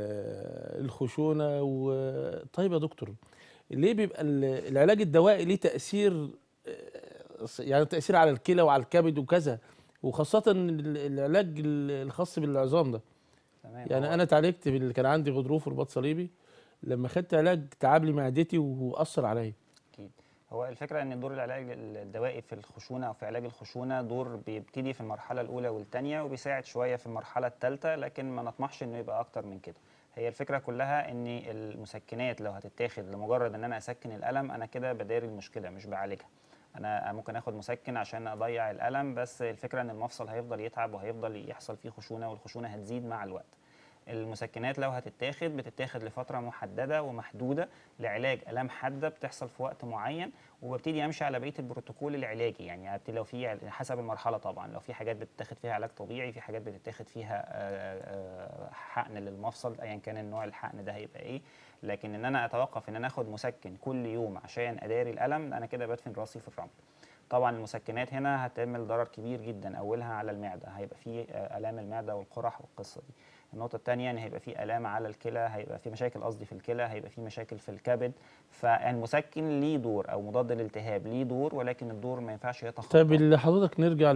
ال- الخشونة و طيب يا دكتور ليه بيبقى ال- العلاج الدوائي ليه تأثير آه، يعني تأثير على الكلى وعلى الكبد وكذا وخاصة ال- العلاج ال- الخاص بالعظام ده تمام يعني هو- أنا اتعالجت بال- كان عندي غضروف ورباط صليبي لما خدت علاج تعب لي معدتي وأثر عليا اكيد هو الفكره ان دور العلاج الدوائي في الخشونه او في علاج الخشونه دور بيبتدي في المرحله الاولى والثانيه وبيساعد شويه في المرحله الثالثه لكن ما نطمحش انه يبقى اكتر من كده هي الفكره كلها ان المسكنات لو هتتاخد لمجرد ان انا اسكن الالم انا كده بداري المشكله مش بعالجها انا ممكن اخد مسكن عشان اضيع الالم بس الفكره ان المفصل هيفضل يتعب وهيفضل يحصل فيه خشونه والخشونه هتزيد مع الوقت المسكنات لو هتتاخد بتتاخد لفتره محدده ومحدوده لعلاج الام حاده بتحصل في وقت معين وببتدي امشي على بقيه البروتوكول العلاجي يعني هبتدي لو في عل- حسب المرحله طبعا لو في حاجات بتتاخد فيها علاج طبيعي في حاجات بتتاخد فيها آه، آه، حقن للمفصل ايا كان النوع الحقن ده هيبقى ايه لكن ان انا اتوقف ان انا اخد مسكن كل يوم عشان اداري الالم انا كده بدفن راسي في الرمل طبعا المسكنات هنا هتعمل ضرر كبير جدا اولها على المعده هيبقى فيه آه، الام المعده والقرح والقصه دي النقطة التانية ان هيبقى في آلام على الكلى هيبقى في مشاكل قصدي في الكلى هيبقى في مشاكل في الكبد فالمسكن ليه دور او مضاد للالتهاب ليه دور ولكن الدور ما ينفعش يتخطى طيب اللي حضرتك نرجع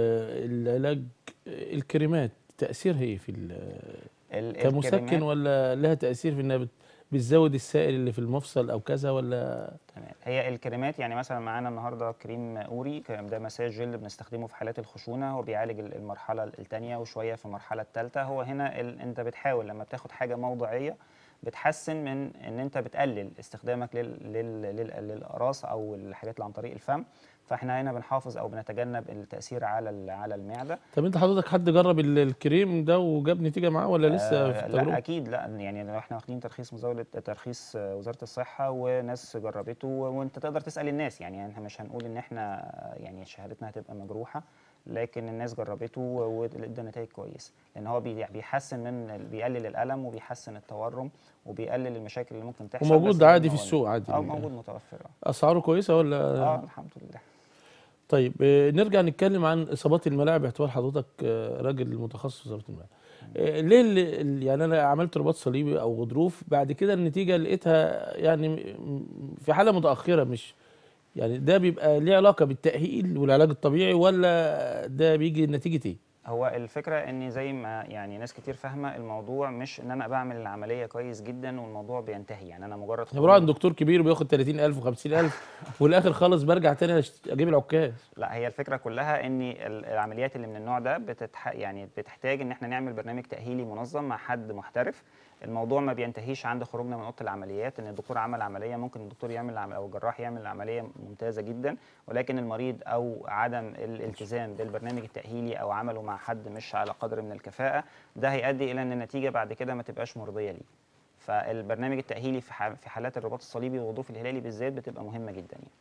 للعلاج الكريمات تأثيرها ايه في ال- ال- كمسكن الكريمات- ولا لها تأثير في انها بت- بتزود السائل اللي في المفصل او كذا ولا تمام هي الكريمات يعني مثلا معانا النهارده كريم اوري كريم ده مساج جل بنستخدمه في حالات الخشونه هو بيعالج ال- المرحله الثانيه وشويه في المرحله الثالثه هو هنا ال... انت بتحاول لما بتاخد حاجه موضعيه بتحسن من ان انت بتقلل استخدامك لل... لل... لل... للاقراص او الحاجات اللي عن طريق الفم فاحنا هنا بنحافظ او بنتجنب التاثير على ال... على المعده طب انت حضرتك حد جرب ال- الكريم ده وجاب نتيجة معاه ولا لسه في آه، لا التجربة؟ اكيد لا يعني لو احنا واخدين ترخيص مزاوله ترخيص آه، وزاره الصحه وناس جربته و- وانت تقدر تسال الناس يعني احنا مش هنقول ان احنا آه، يعني شهادتنا هتبقى مجروحه لكن الناس جربته و- وادى نتائج كويسه لان هو بي- بيحسن من ال- بيقلل الالم وبيحسن التورم وبيقلل المشاكل اللي ممكن تحصل وموجود بس عادي بدون في موانع. السوق عادي اه موجود متوفر اه اسعاره كويسة ولا اه الحمد لله طيب آه، نرجع نتكلم عن اصابات الملاعب باعتبار حضرتك آه، راجل متخصص في اصابات الملاعب آه، ليه اللي اللي- يعني انا عملت رباط صليبي او غضروف بعد كده النتيجه لقيتها يعني م- م- في حاله متاخره مش يعني ده بيبقى ليه علاقه بالتاهيل والعلاج الطبيعي ولا ده بيجي نتيجه ايه؟ هو الفكرة ان زي ما يعني ناس كتير فاهمة الموضوع مش ان انا بعمل العملية كويس جدا والموضوع بينتهي يعني انا مجرد انا بروح عند دكتور كبير وبياخد 30000 و50000 والاخر خالص برجع تاني أشت- اجيب العكاز لا هي الفكره كلها ان ال- العمليات اللي من النوع ده بتتح... يعني بتحتاج ان احنا نعمل برنامج تاهيلي منظم مع حد محترف الموضوع ما بينتهيش عند خروجنا من اوضه العمليات ان الدكتور عمل عمليه ممكن الدكتور يعمل عم- او الجراح يعمل عمليه ممتازه جدا ولكن المريض او عدم الالتزام بالبرنامج التاهيلي او عمله مع حد مش على قدر من الكفاءه ده هيؤدي الى ان النتيجه بعد كده ما تبقاش مرضيه ليه فالبرنامج التاهيلي في ح- في حالات الرباط الصليبي والغضروف الهلالي بالذات بتبقى مهمه جدا يعني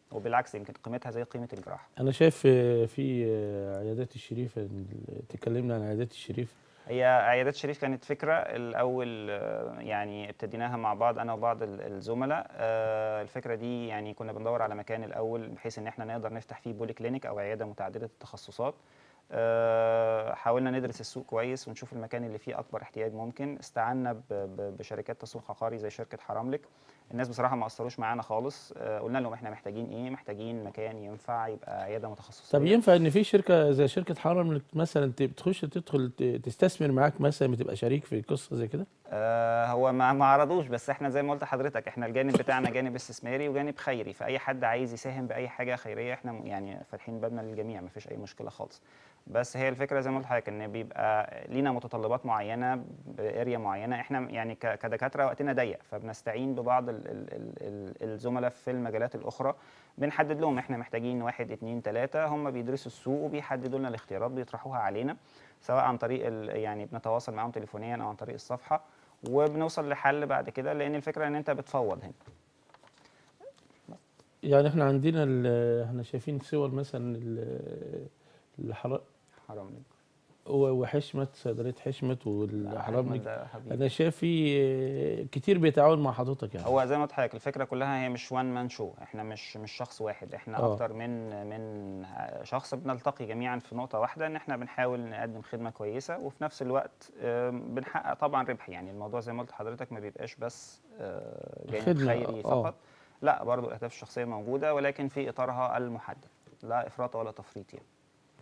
وبالعكس يمكن قيمتها زي قيمه الجراحه انا شايف آه، في آه، عيادات الشريف ال- تكلمنا عن عيادات الشريف هي عيادات شريف كانت فكرة الأول آه، يعني ابتديناها مع بعض أنا وبعض ال- الزملاء آه، الفكرة دي يعني كنا بندور على مكان الأول بحيث إن احنا نقدر نفتح فيه بولي كلينيك أو عيادة متعددة التخصصات آه، حاولنا ندرس السوق كويس ونشوف المكان اللي فيه أكبر احتياج ممكن استعنا ب- ب- بشركات تسويق عقاري زي شركة حراملك الناس بصراحة ما قصروش معانا خالص آه، قلنا لهم احنا محتاجين إيه محتاجين مكان ينفع يبقى عيادة متخصصة طب ينفع ان في شركه زي شركه حرم إنك مثلا ت- تخش تدخل ت- تستثمر معاك مثلا بتبقى شريك في قصه زي كده آه، هو ما ما عرضوش بس احنا زي ما قلت لحضرتك احنا الجانب بتاعنا جانب استثماري وجانب خيري فاي حد عايز يساهم باي حاجه خيريه احنا م- يعني فاتحين بابنا للجميع ما فيش اي مشكله خالص بس هي الفكره زي ما قلت لحضرتك ان بيبقى لينا متطلبات معينه باريا معينه احنا يعني ك- كدكاتره وقتنا ضيق فبنستعين ببعض ال- ال- ال- ال- الزملاء في المجالات الاخرى بنحدد لهم احنا محتاجين واحد اتنين تلاته هم بيدرسوا السوق وبيحددوا لنا الاختيارات بيطرحوها علينا سواء عن طريق ال- يعني بنتواصل معاهم تليفونيا او عن طريق الصفحه وبنوصل لحل بعد كده لان الفكره ان انت بتفوض هنا يعني احنا عندنا ال- احنا شايفين صور مثلا ال- الحرام حرام لله. وحشمت صيدليه حشمت والحرام أحمد ده حبيبي. انا شايف في كتير بيتعاون مع حضرتك يعني هو زي ما قلت لحضرتك الفكره كلها هي مش وان مان شو احنا مش مش شخص واحد احنا آه. اكتر من من شخص بنلتقي جميعا في نقطه واحده ان احنا بنحاول نقدم خدمه كويسه وفي نفس الوقت آم، بنحقق طبعا ربح يعني الموضوع زي ما قلت لحضرتك ما بيبقاش بس آه، جانب خدمة، خيري آه. فقط لا برضو الاهداف الشخصيه موجوده ولكن في اطارها المحدد لا افراط ولا تفريط يعني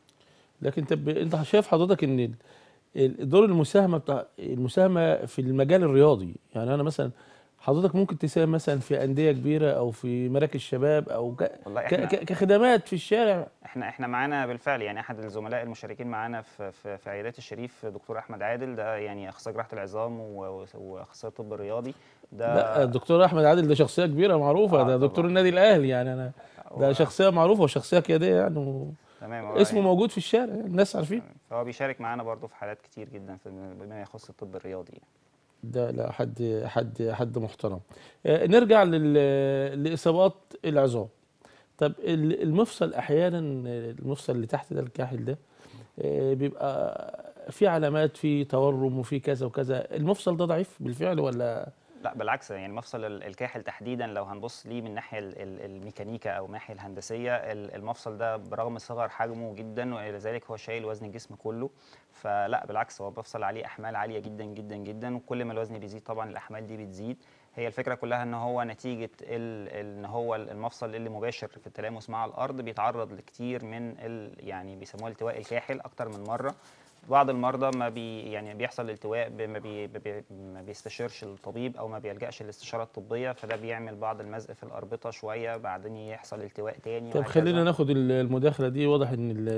لكن طب انت شايف حضرتك ان ال- ال- دور المساهمه بتاع المساهمه في المجال الرياضي يعني انا مثلا حضرتك ممكن تساهم مثلا في انديه كبيره او في مراكز شباب او ك... والله ك... احنا ك... كخدمات في الشارع احنا احنا معانا بالفعل يعني احد الزملاء المشاركين معانا في في, في عيادات الشريف دكتور احمد عادل ده يعني اخصائي جراحه العظام و- واخصائي الطب الرياضي ده لا الدكتور احمد عادل ده شخصيه كبيره معروفه آه ده دكتور طبعاً. النادي الاهلي يعني انا ده هو- شخصيه معروفه وشخصيه قياديه يعني و... تمام هو اسمه يعني موجود في الشارع يعني الناس عارفين فهو بيشارك معانا برضه في حالات كتير جدا في بما يخص الطب الرياضي يعني. ده لا حد حد حد محترم آه، نرجع لل- لاصابات العظام طب ال- المفصل احيانا المفصل اللي تحت ده الكاحل ده آه، بيبقى في علامات في تورم وفي كذا وكذا المفصل ده ضعيف بالفعل ولا لا بالعكس يعني مفصل ال- الكاحل تحديدا لو هنبص ليه من الناحيه ال- ال- الميكانيكا او الناحيه الهندسيه ال- المفصل ده برغم صغر حجمه جدا والى ذلك هو شايل وزن الجسم كله فلا بالعكس هو بفصل عليه احمال عاليه جدا جدا جدا وكل ما الوزن بيزيد طبعا الاحمال دي بتزيد هي الفكره كلها ان هو نتيجه ال- ال- ان هو المفصل اللي مباشر في التلامس مع الارض بيتعرض لكتير من ال يعني بيسموها التواء الكاحل اكتر من مره بعض المرضى ما بي يعني بيحصل التواء ب- ما, بي بي ما بيستشيرش الطبيب او ما بيلجاش للاستشاره الطبيه فده بيعمل بعض المزق في الاربطه شويه بعدين يحصل التواء تاني طب وهكذا. خلينا ناخد ال- المداخله دي واضح ان ال-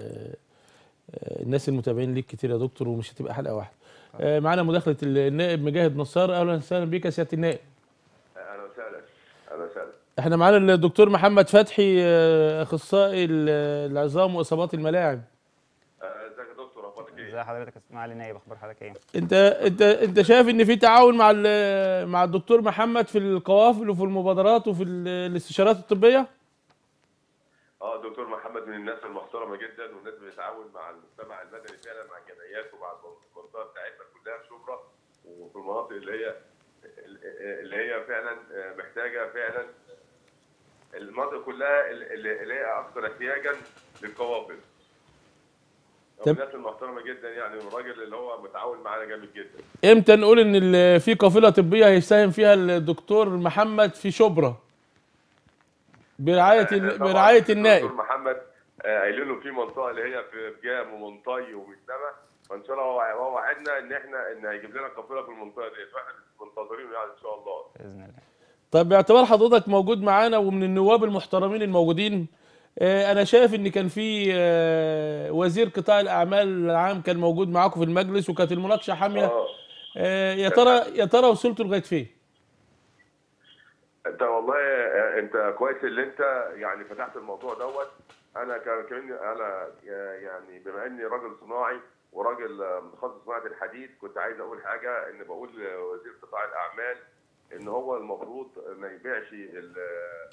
آه، الناس المتابعين ليك كتير يا دكتور ومش هتبقى حلقه واحده آه، معانا مداخله النائب مجاهد نصار اهلا وسهلا بيك يا سياده النائب اهلا وسهلا اهلا وسهلا احنا معانا الدكتور محمد فتحي آه، اخصائي ال- العظام واصابات الملاعب آه، ازيك يا دكتور اخبارك ايه؟ ازي حضرتك يا معالي النائب اخبار حضرتك ايه انت انت انت شايف ان في تعاون مع ال- مع الدكتور محمد في القوافل وفي المبادرات وفي ال- الاستشارات الطبيه اه دكتور محمد من الناس المحترمه جدا والناس بتتعاون مع المجتمع المدني فعلا مع الجمعيات ومع المنطقه بتاعتنا كلها في شبرا وفي المناطق اللي هي اللي هي فعلا آه، محتاجه فعلا المناطق كلها اللي اللي هي اكثر احتياجا للقوافل. هو طب- من الناس المحترمه جدا يعني والراجل اللي هو متعاون معانا جامد جدا. امتى نقول ان ال- في قافله طبيه هيساهم فيها الدكتور محمد في شبرا برعايه ال- طبعاً برعايه الدكتور النائب محمد آه، قايلين له في منطقه اللي هي في جام ومنطي ومسلمه فان شاء الله هو هو وعدنا ان احنا ان هيجيب لنا قافله في المنطقه ديت واحنا منتظرينه يعني ان شاء الله باذن الله طب باعتبار حضرتك موجود معانا ومن النواب المحترمين الموجودين آه، انا شايف ان كان في آه، وزير قطاع الاعمال العام كان موجود معاكم في المجلس وكانت المناقشه حاميه اه آه، يا ترى يا ترى وصلتوا لغايه فين انت والله آه، انت كويس اللي انت يعني فتحت الموضوع دوت انا كان كمان انا آه، يعني بما اني راجل صناعي وراجل آه، متخصص صناعه الحديد كنت عايز اقول حاجه ان بقول لوزير قطاع الاعمال ان هو المفروض ما يبيعش ال-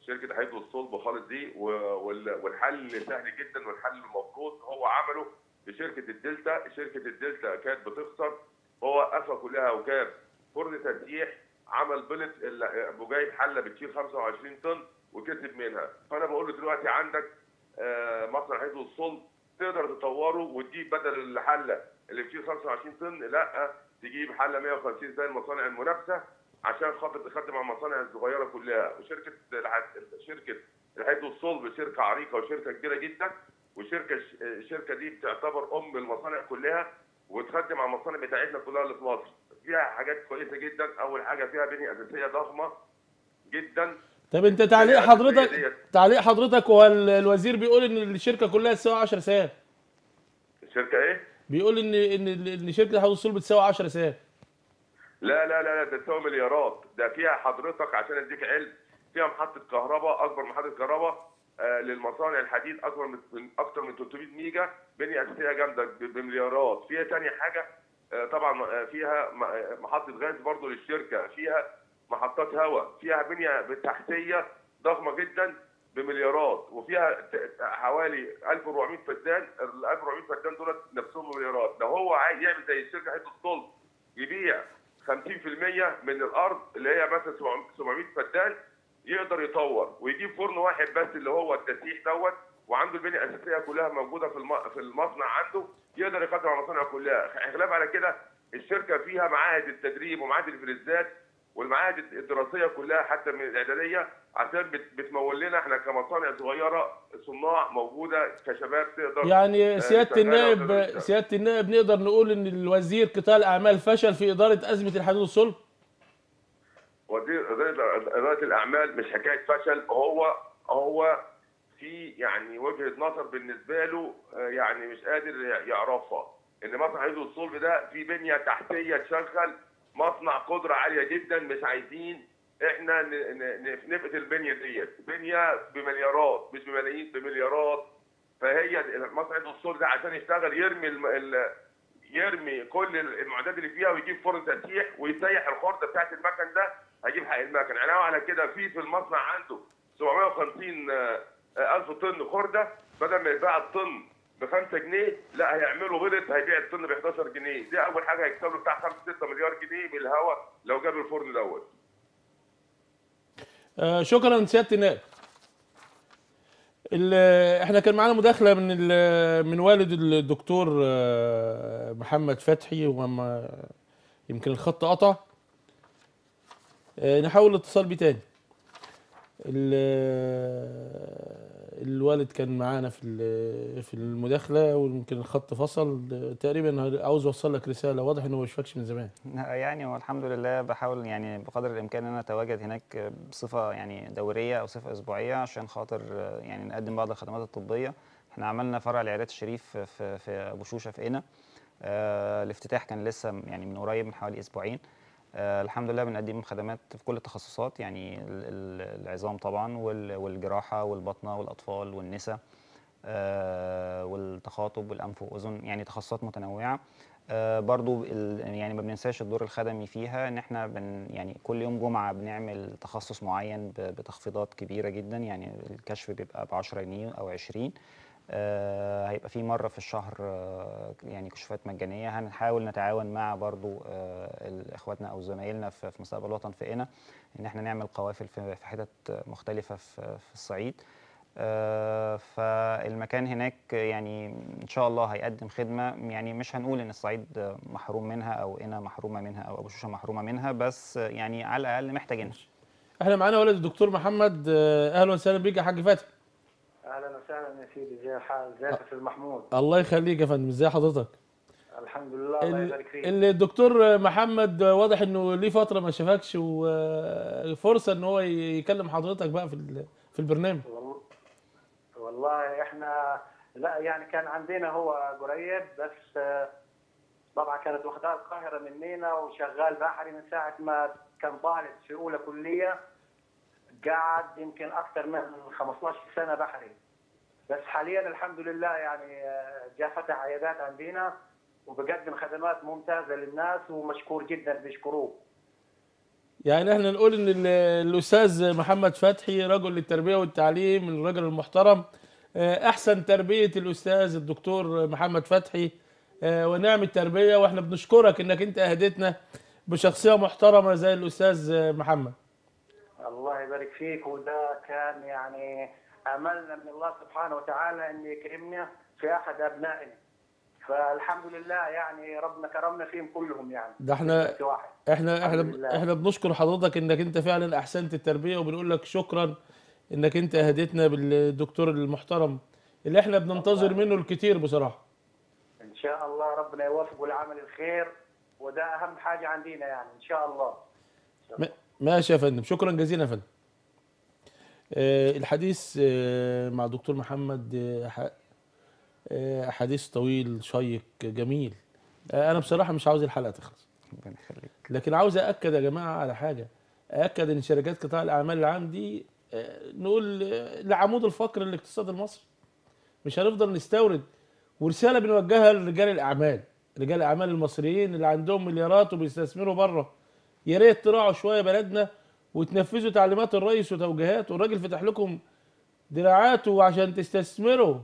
شركه الحديد والصلب خالص دي و- وال- والحل سهل جدا والحل المفروض هو عمله في شركه الدلتا شركه الدلتا كانت بتخسر هو وقفها كلها وجاب فرن تسييح عمل بلت ال- ابو جايب حله بتشيل 25 طن وكسب منها فانا بقول له دلوقتي عندك آه، مصنع الحديد والصلب تقدر تطوره وتجيب بدل الحله اللي بتشيل 25 طن لا تجيب حله 150 زي المصانع المنافسه عشان خاطر تخدم على المصانع الصغيره كلها وشركه الح- شركه الحديد والصلب شركه عريقه وشركه كبيره جدا وشركه الشركه دي بتعتبر ام المصانع كلها وتخدم على المصانع بتاعتنا كلها اللي في مصر فيها حاجات كويسه جدا اول حاجه فيها بنيه اساسيه ضخمه جدا طب انت تعليق هي حضرتك ديت. تعليق حضرتك هو ال- الوزير بيقول ان الشركه كلها تساوي 10 ساعات الشركه ايه؟ بيقول ان ان ان شركه الحوض الصلب بتساوي 10 ساعات لا لا لا لا ده تساوي مليارات ده فيها حضرتك عشان اديك علم فيها محطه كهرباء اكبر محطه كهرباء آه للمصانع الحديد اكبر من من- اكتر من 300 ميجا بنيه اساسيه جامده ب- بمليارات فيها تاني حاجه آه طبعا آه، فيها م- آه، محطه غاز برضو للشركه فيها محطات هواء فيها بنيه تحتيه ضخمه جدا بمليارات وفيها ت- حوالي 1400 فدان ال 1400 فدان دول نفسهم مليارات لو هو عايز يعمل زي الشركه حته الصلب يبيع 50% من الارض اللي هي مثلا 700 فدان يقدر يطور ويجيب فرن واحد بس اللي هو التسييح دوت وعنده البنيه الاساسيه كلها موجوده في الم- في المصنع عنده يقدر يقدم على المصانع كلها خلاف على كده الشركه فيها معاهد التدريب ومعاهد الفلزات والمعاهد الدراسيه كلها حتى من الاعداديه عشان بت- بتمول لنا احنا كمصانع صغيره صناع موجوده كشباب تقدر يعني آه، سياده شغالة النائب وتقدر تشتغل. سياده النائب نقدر نقول ان الوزير قطاع الاعمال فشل في اداره ازمه الحديد والصلب وزير إدارة إدارة الأعمال مش حكاية فشل هو هو في يعني وجهة نظر بالنسبة له آه، يعني مش قادر يعرفها إن مصنع حديد والصلب ده في بنية تحتية تشغل مصنع قدرة عالية جدا مش عايزين احنا ن- ن- ن- نفقد البنية ديت بنية بمليارات مش بملايين بمليارات فهي مصنع حديد والصلب ده عشان يشتغل يرمي الم- ال- يرمي كل المعدات اللي فيها ويجيب فرن تسييح ويسيح الخرده بتاعت المكن ده هيجيب حق المكن علاوه على كده في في المصنع عنده 750 آه، آه، الف طن خرده بدل ما يباع الطن ب 5 جنيه لا هيعملوا غلط هيبيع الطن ب 11 جنيه دي اول حاجه هيكسب له بتاع 5 6 مليار جنيه من الهواء لو جاب الفرن دوت آه شكرا سياده النائب ال- احنا كان معانا مداخله من ال- من والد الدكتور آه، محمد فتحي وما يمكن الخط قطع آه، نحاول الاتصال بيه تاني ال- الوالد كان معانا في ال- في المداخله ويمكن الخط فصل تقريبا عاوز اوصل لك رساله واضح انه ما بيشوفكش من زمان يعني هو الحمد لله بحاول يعني بقدر الامكان ان انا اتواجد هناك بصفه يعني دوريه او صفه اسبوعيه عشان خاطر يعني نقدم بعض الخدمات الطبيه احنا عملنا فرع العيادات الشريف في في ابو شوشه في قنا آه الافتتاح كان لسه يعني من قريب من حوالي اسبوعين آه الحمد لله بنقدم خدمات في كل التخصصات يعني ال- ال- العظام طبعا وال- والجراحه والبطنه والاطفال والنساء آه، والتخاطب والانف واذن يعني تخصصات متنوعه آه، برضو ال- يعني ما بننساش الدور الخدمي فيها ان احنا بن يعني كل يوم جمعه بنعمل تخصص معين ب- بتخفيضات كبيره جدا يعني الكشف بيبقى ب 10 جنيه او 20 آه، هيبقى في مره في الشهر آه، يعني كشوفات مجانيه هنحاول نتعاون مع برضو آه، ال- اخواتنا او زمايلنا في في مستقبل الوطن في قنا ان احنا نعمل قوافل في في حتت مختلفه في في الصعيد آه، فالمكان هناك يعني ان شاء الله هيقدم خدمه يعني مش هنقول ان الصعيد محروم منها او قنا محرومه منها او ابو شوشه محرومه منها بس يعني على الاقل محتاجينها احنا معانا ولد الدكتور محمد آه، اهلا وسهلا بيك يا حاج فتحي اهلا وسهلا يا سيدي زي الحال ازيك يا استاذ محمود الله يخليك يا فندم ازي حضرتك الحمد لله الله ال- يبارك فيك الدكتور محمد واضح انه ليه فتره ما شافكش وفرصه ان هو يكلم حضرتك بقى في ال- في البرنامج والله- والله احنا لا يعني كان عندنا هو قريب بس آه، طبعا كانت واخداه القاهره مننا وشغال بحري من ساعه ما كان طالب في اولى كليه قعد يمكن اكثر من 15 سنه بحري بس حاليا الحمد لله يعني آه، جاء فتح عيادات عندنا وبقدم خدمات ممتازه للناس ومشكور جدا بيشكروه يعني احنا نقول ان ال- الاستاذ محمد فتحي رجل للتربيه والتعليم الرجل المحترم آه، احسن تربيه الاستاذ الدكتور محمد فتحي آه، ونعم التربيه واحنا بنشكرك انك انت اهديتنا بشخصيه محترمه زي الاستاذ آه، محمد الله يبارك فيك وده كان يعني املنا من الله سبحانه وتعالى ان يكرمنا في احد ابنائنا فالحمد لله يعني ربنا كرمنا فيهم كلهم يعني ده احنا في واحد احنا احنا الحمد لله. احنا بنشكر حضرتك انك انت فعلا احسنت التربيه وبنقول لك شكرا انك انت اهديتنا بالدكتور المحترم اللي احنا بننتظر منه الكتير بصراحه ان شاء الله ربنا يوفقه لعمل الخير وده اهم حاجه عندنا يعني ان شاء الله ما- ماشي يا فندم شكرا جزيلا يا فندم آه، الحديث آه، مع دكتور محمد آه، ح- آه، حديث طويل شيق جميل آه، انا بصراحه مش عاوز الحلقه تخلص ربنا يخليك لكن عاوز ااكد يا جماعه على حاجه ااكد ان شركات قطاع الاعمال العام دي آه، نقول آه، لعمود الفقر للاقتصاد المصري مش هنفضل نستورد ورساله بنوجهها لرجال الاعمال رجال الاعمال المصريين اللي عندهم مليارات وبيستثمروا بره يا ريت تراعوا شويه بلدنا وتنفذوا تعليمات الرئيس وتوجيهاته والراجل فتح لكم دراعاته عشان تستثمروا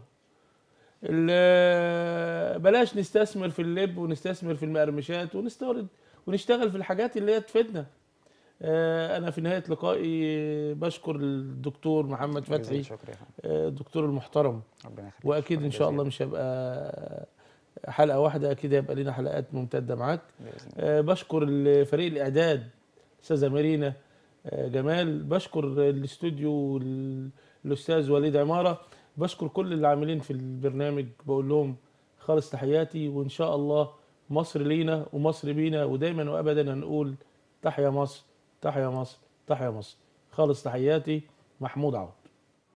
ال- بلاش نستثمر في اللب ونستثمر في المقرمشات ونستورد ونشتغل في الحاجات اللي هي تفيدنا آه، انا في نهايه لقائي بشكر الدكتور محمد فتحي جزيل شكر يا فندم آه، الدكتور المحترم ربنا يخليك واكيد شكراً ان شاء الله جزيلاً. مش هيبقى حلقه واحده اكيد هيبقى لنا حلقات ممتده معاك بإذن الله. آه، بشكر ال- فريق الاعداد استاذه مارينا آه، جمال بشكر الاستوديو ال- الاستاذ وليد عماره بشكر كل اللي عاملين في البرنامج بقول لهم خالص تحياتي وان شاء الله مصر لينا ومصر بينا ودايما وابدا هنقول تحيا مصر تحيا مصر تحيا مصر خالص تحياتي محمود عوض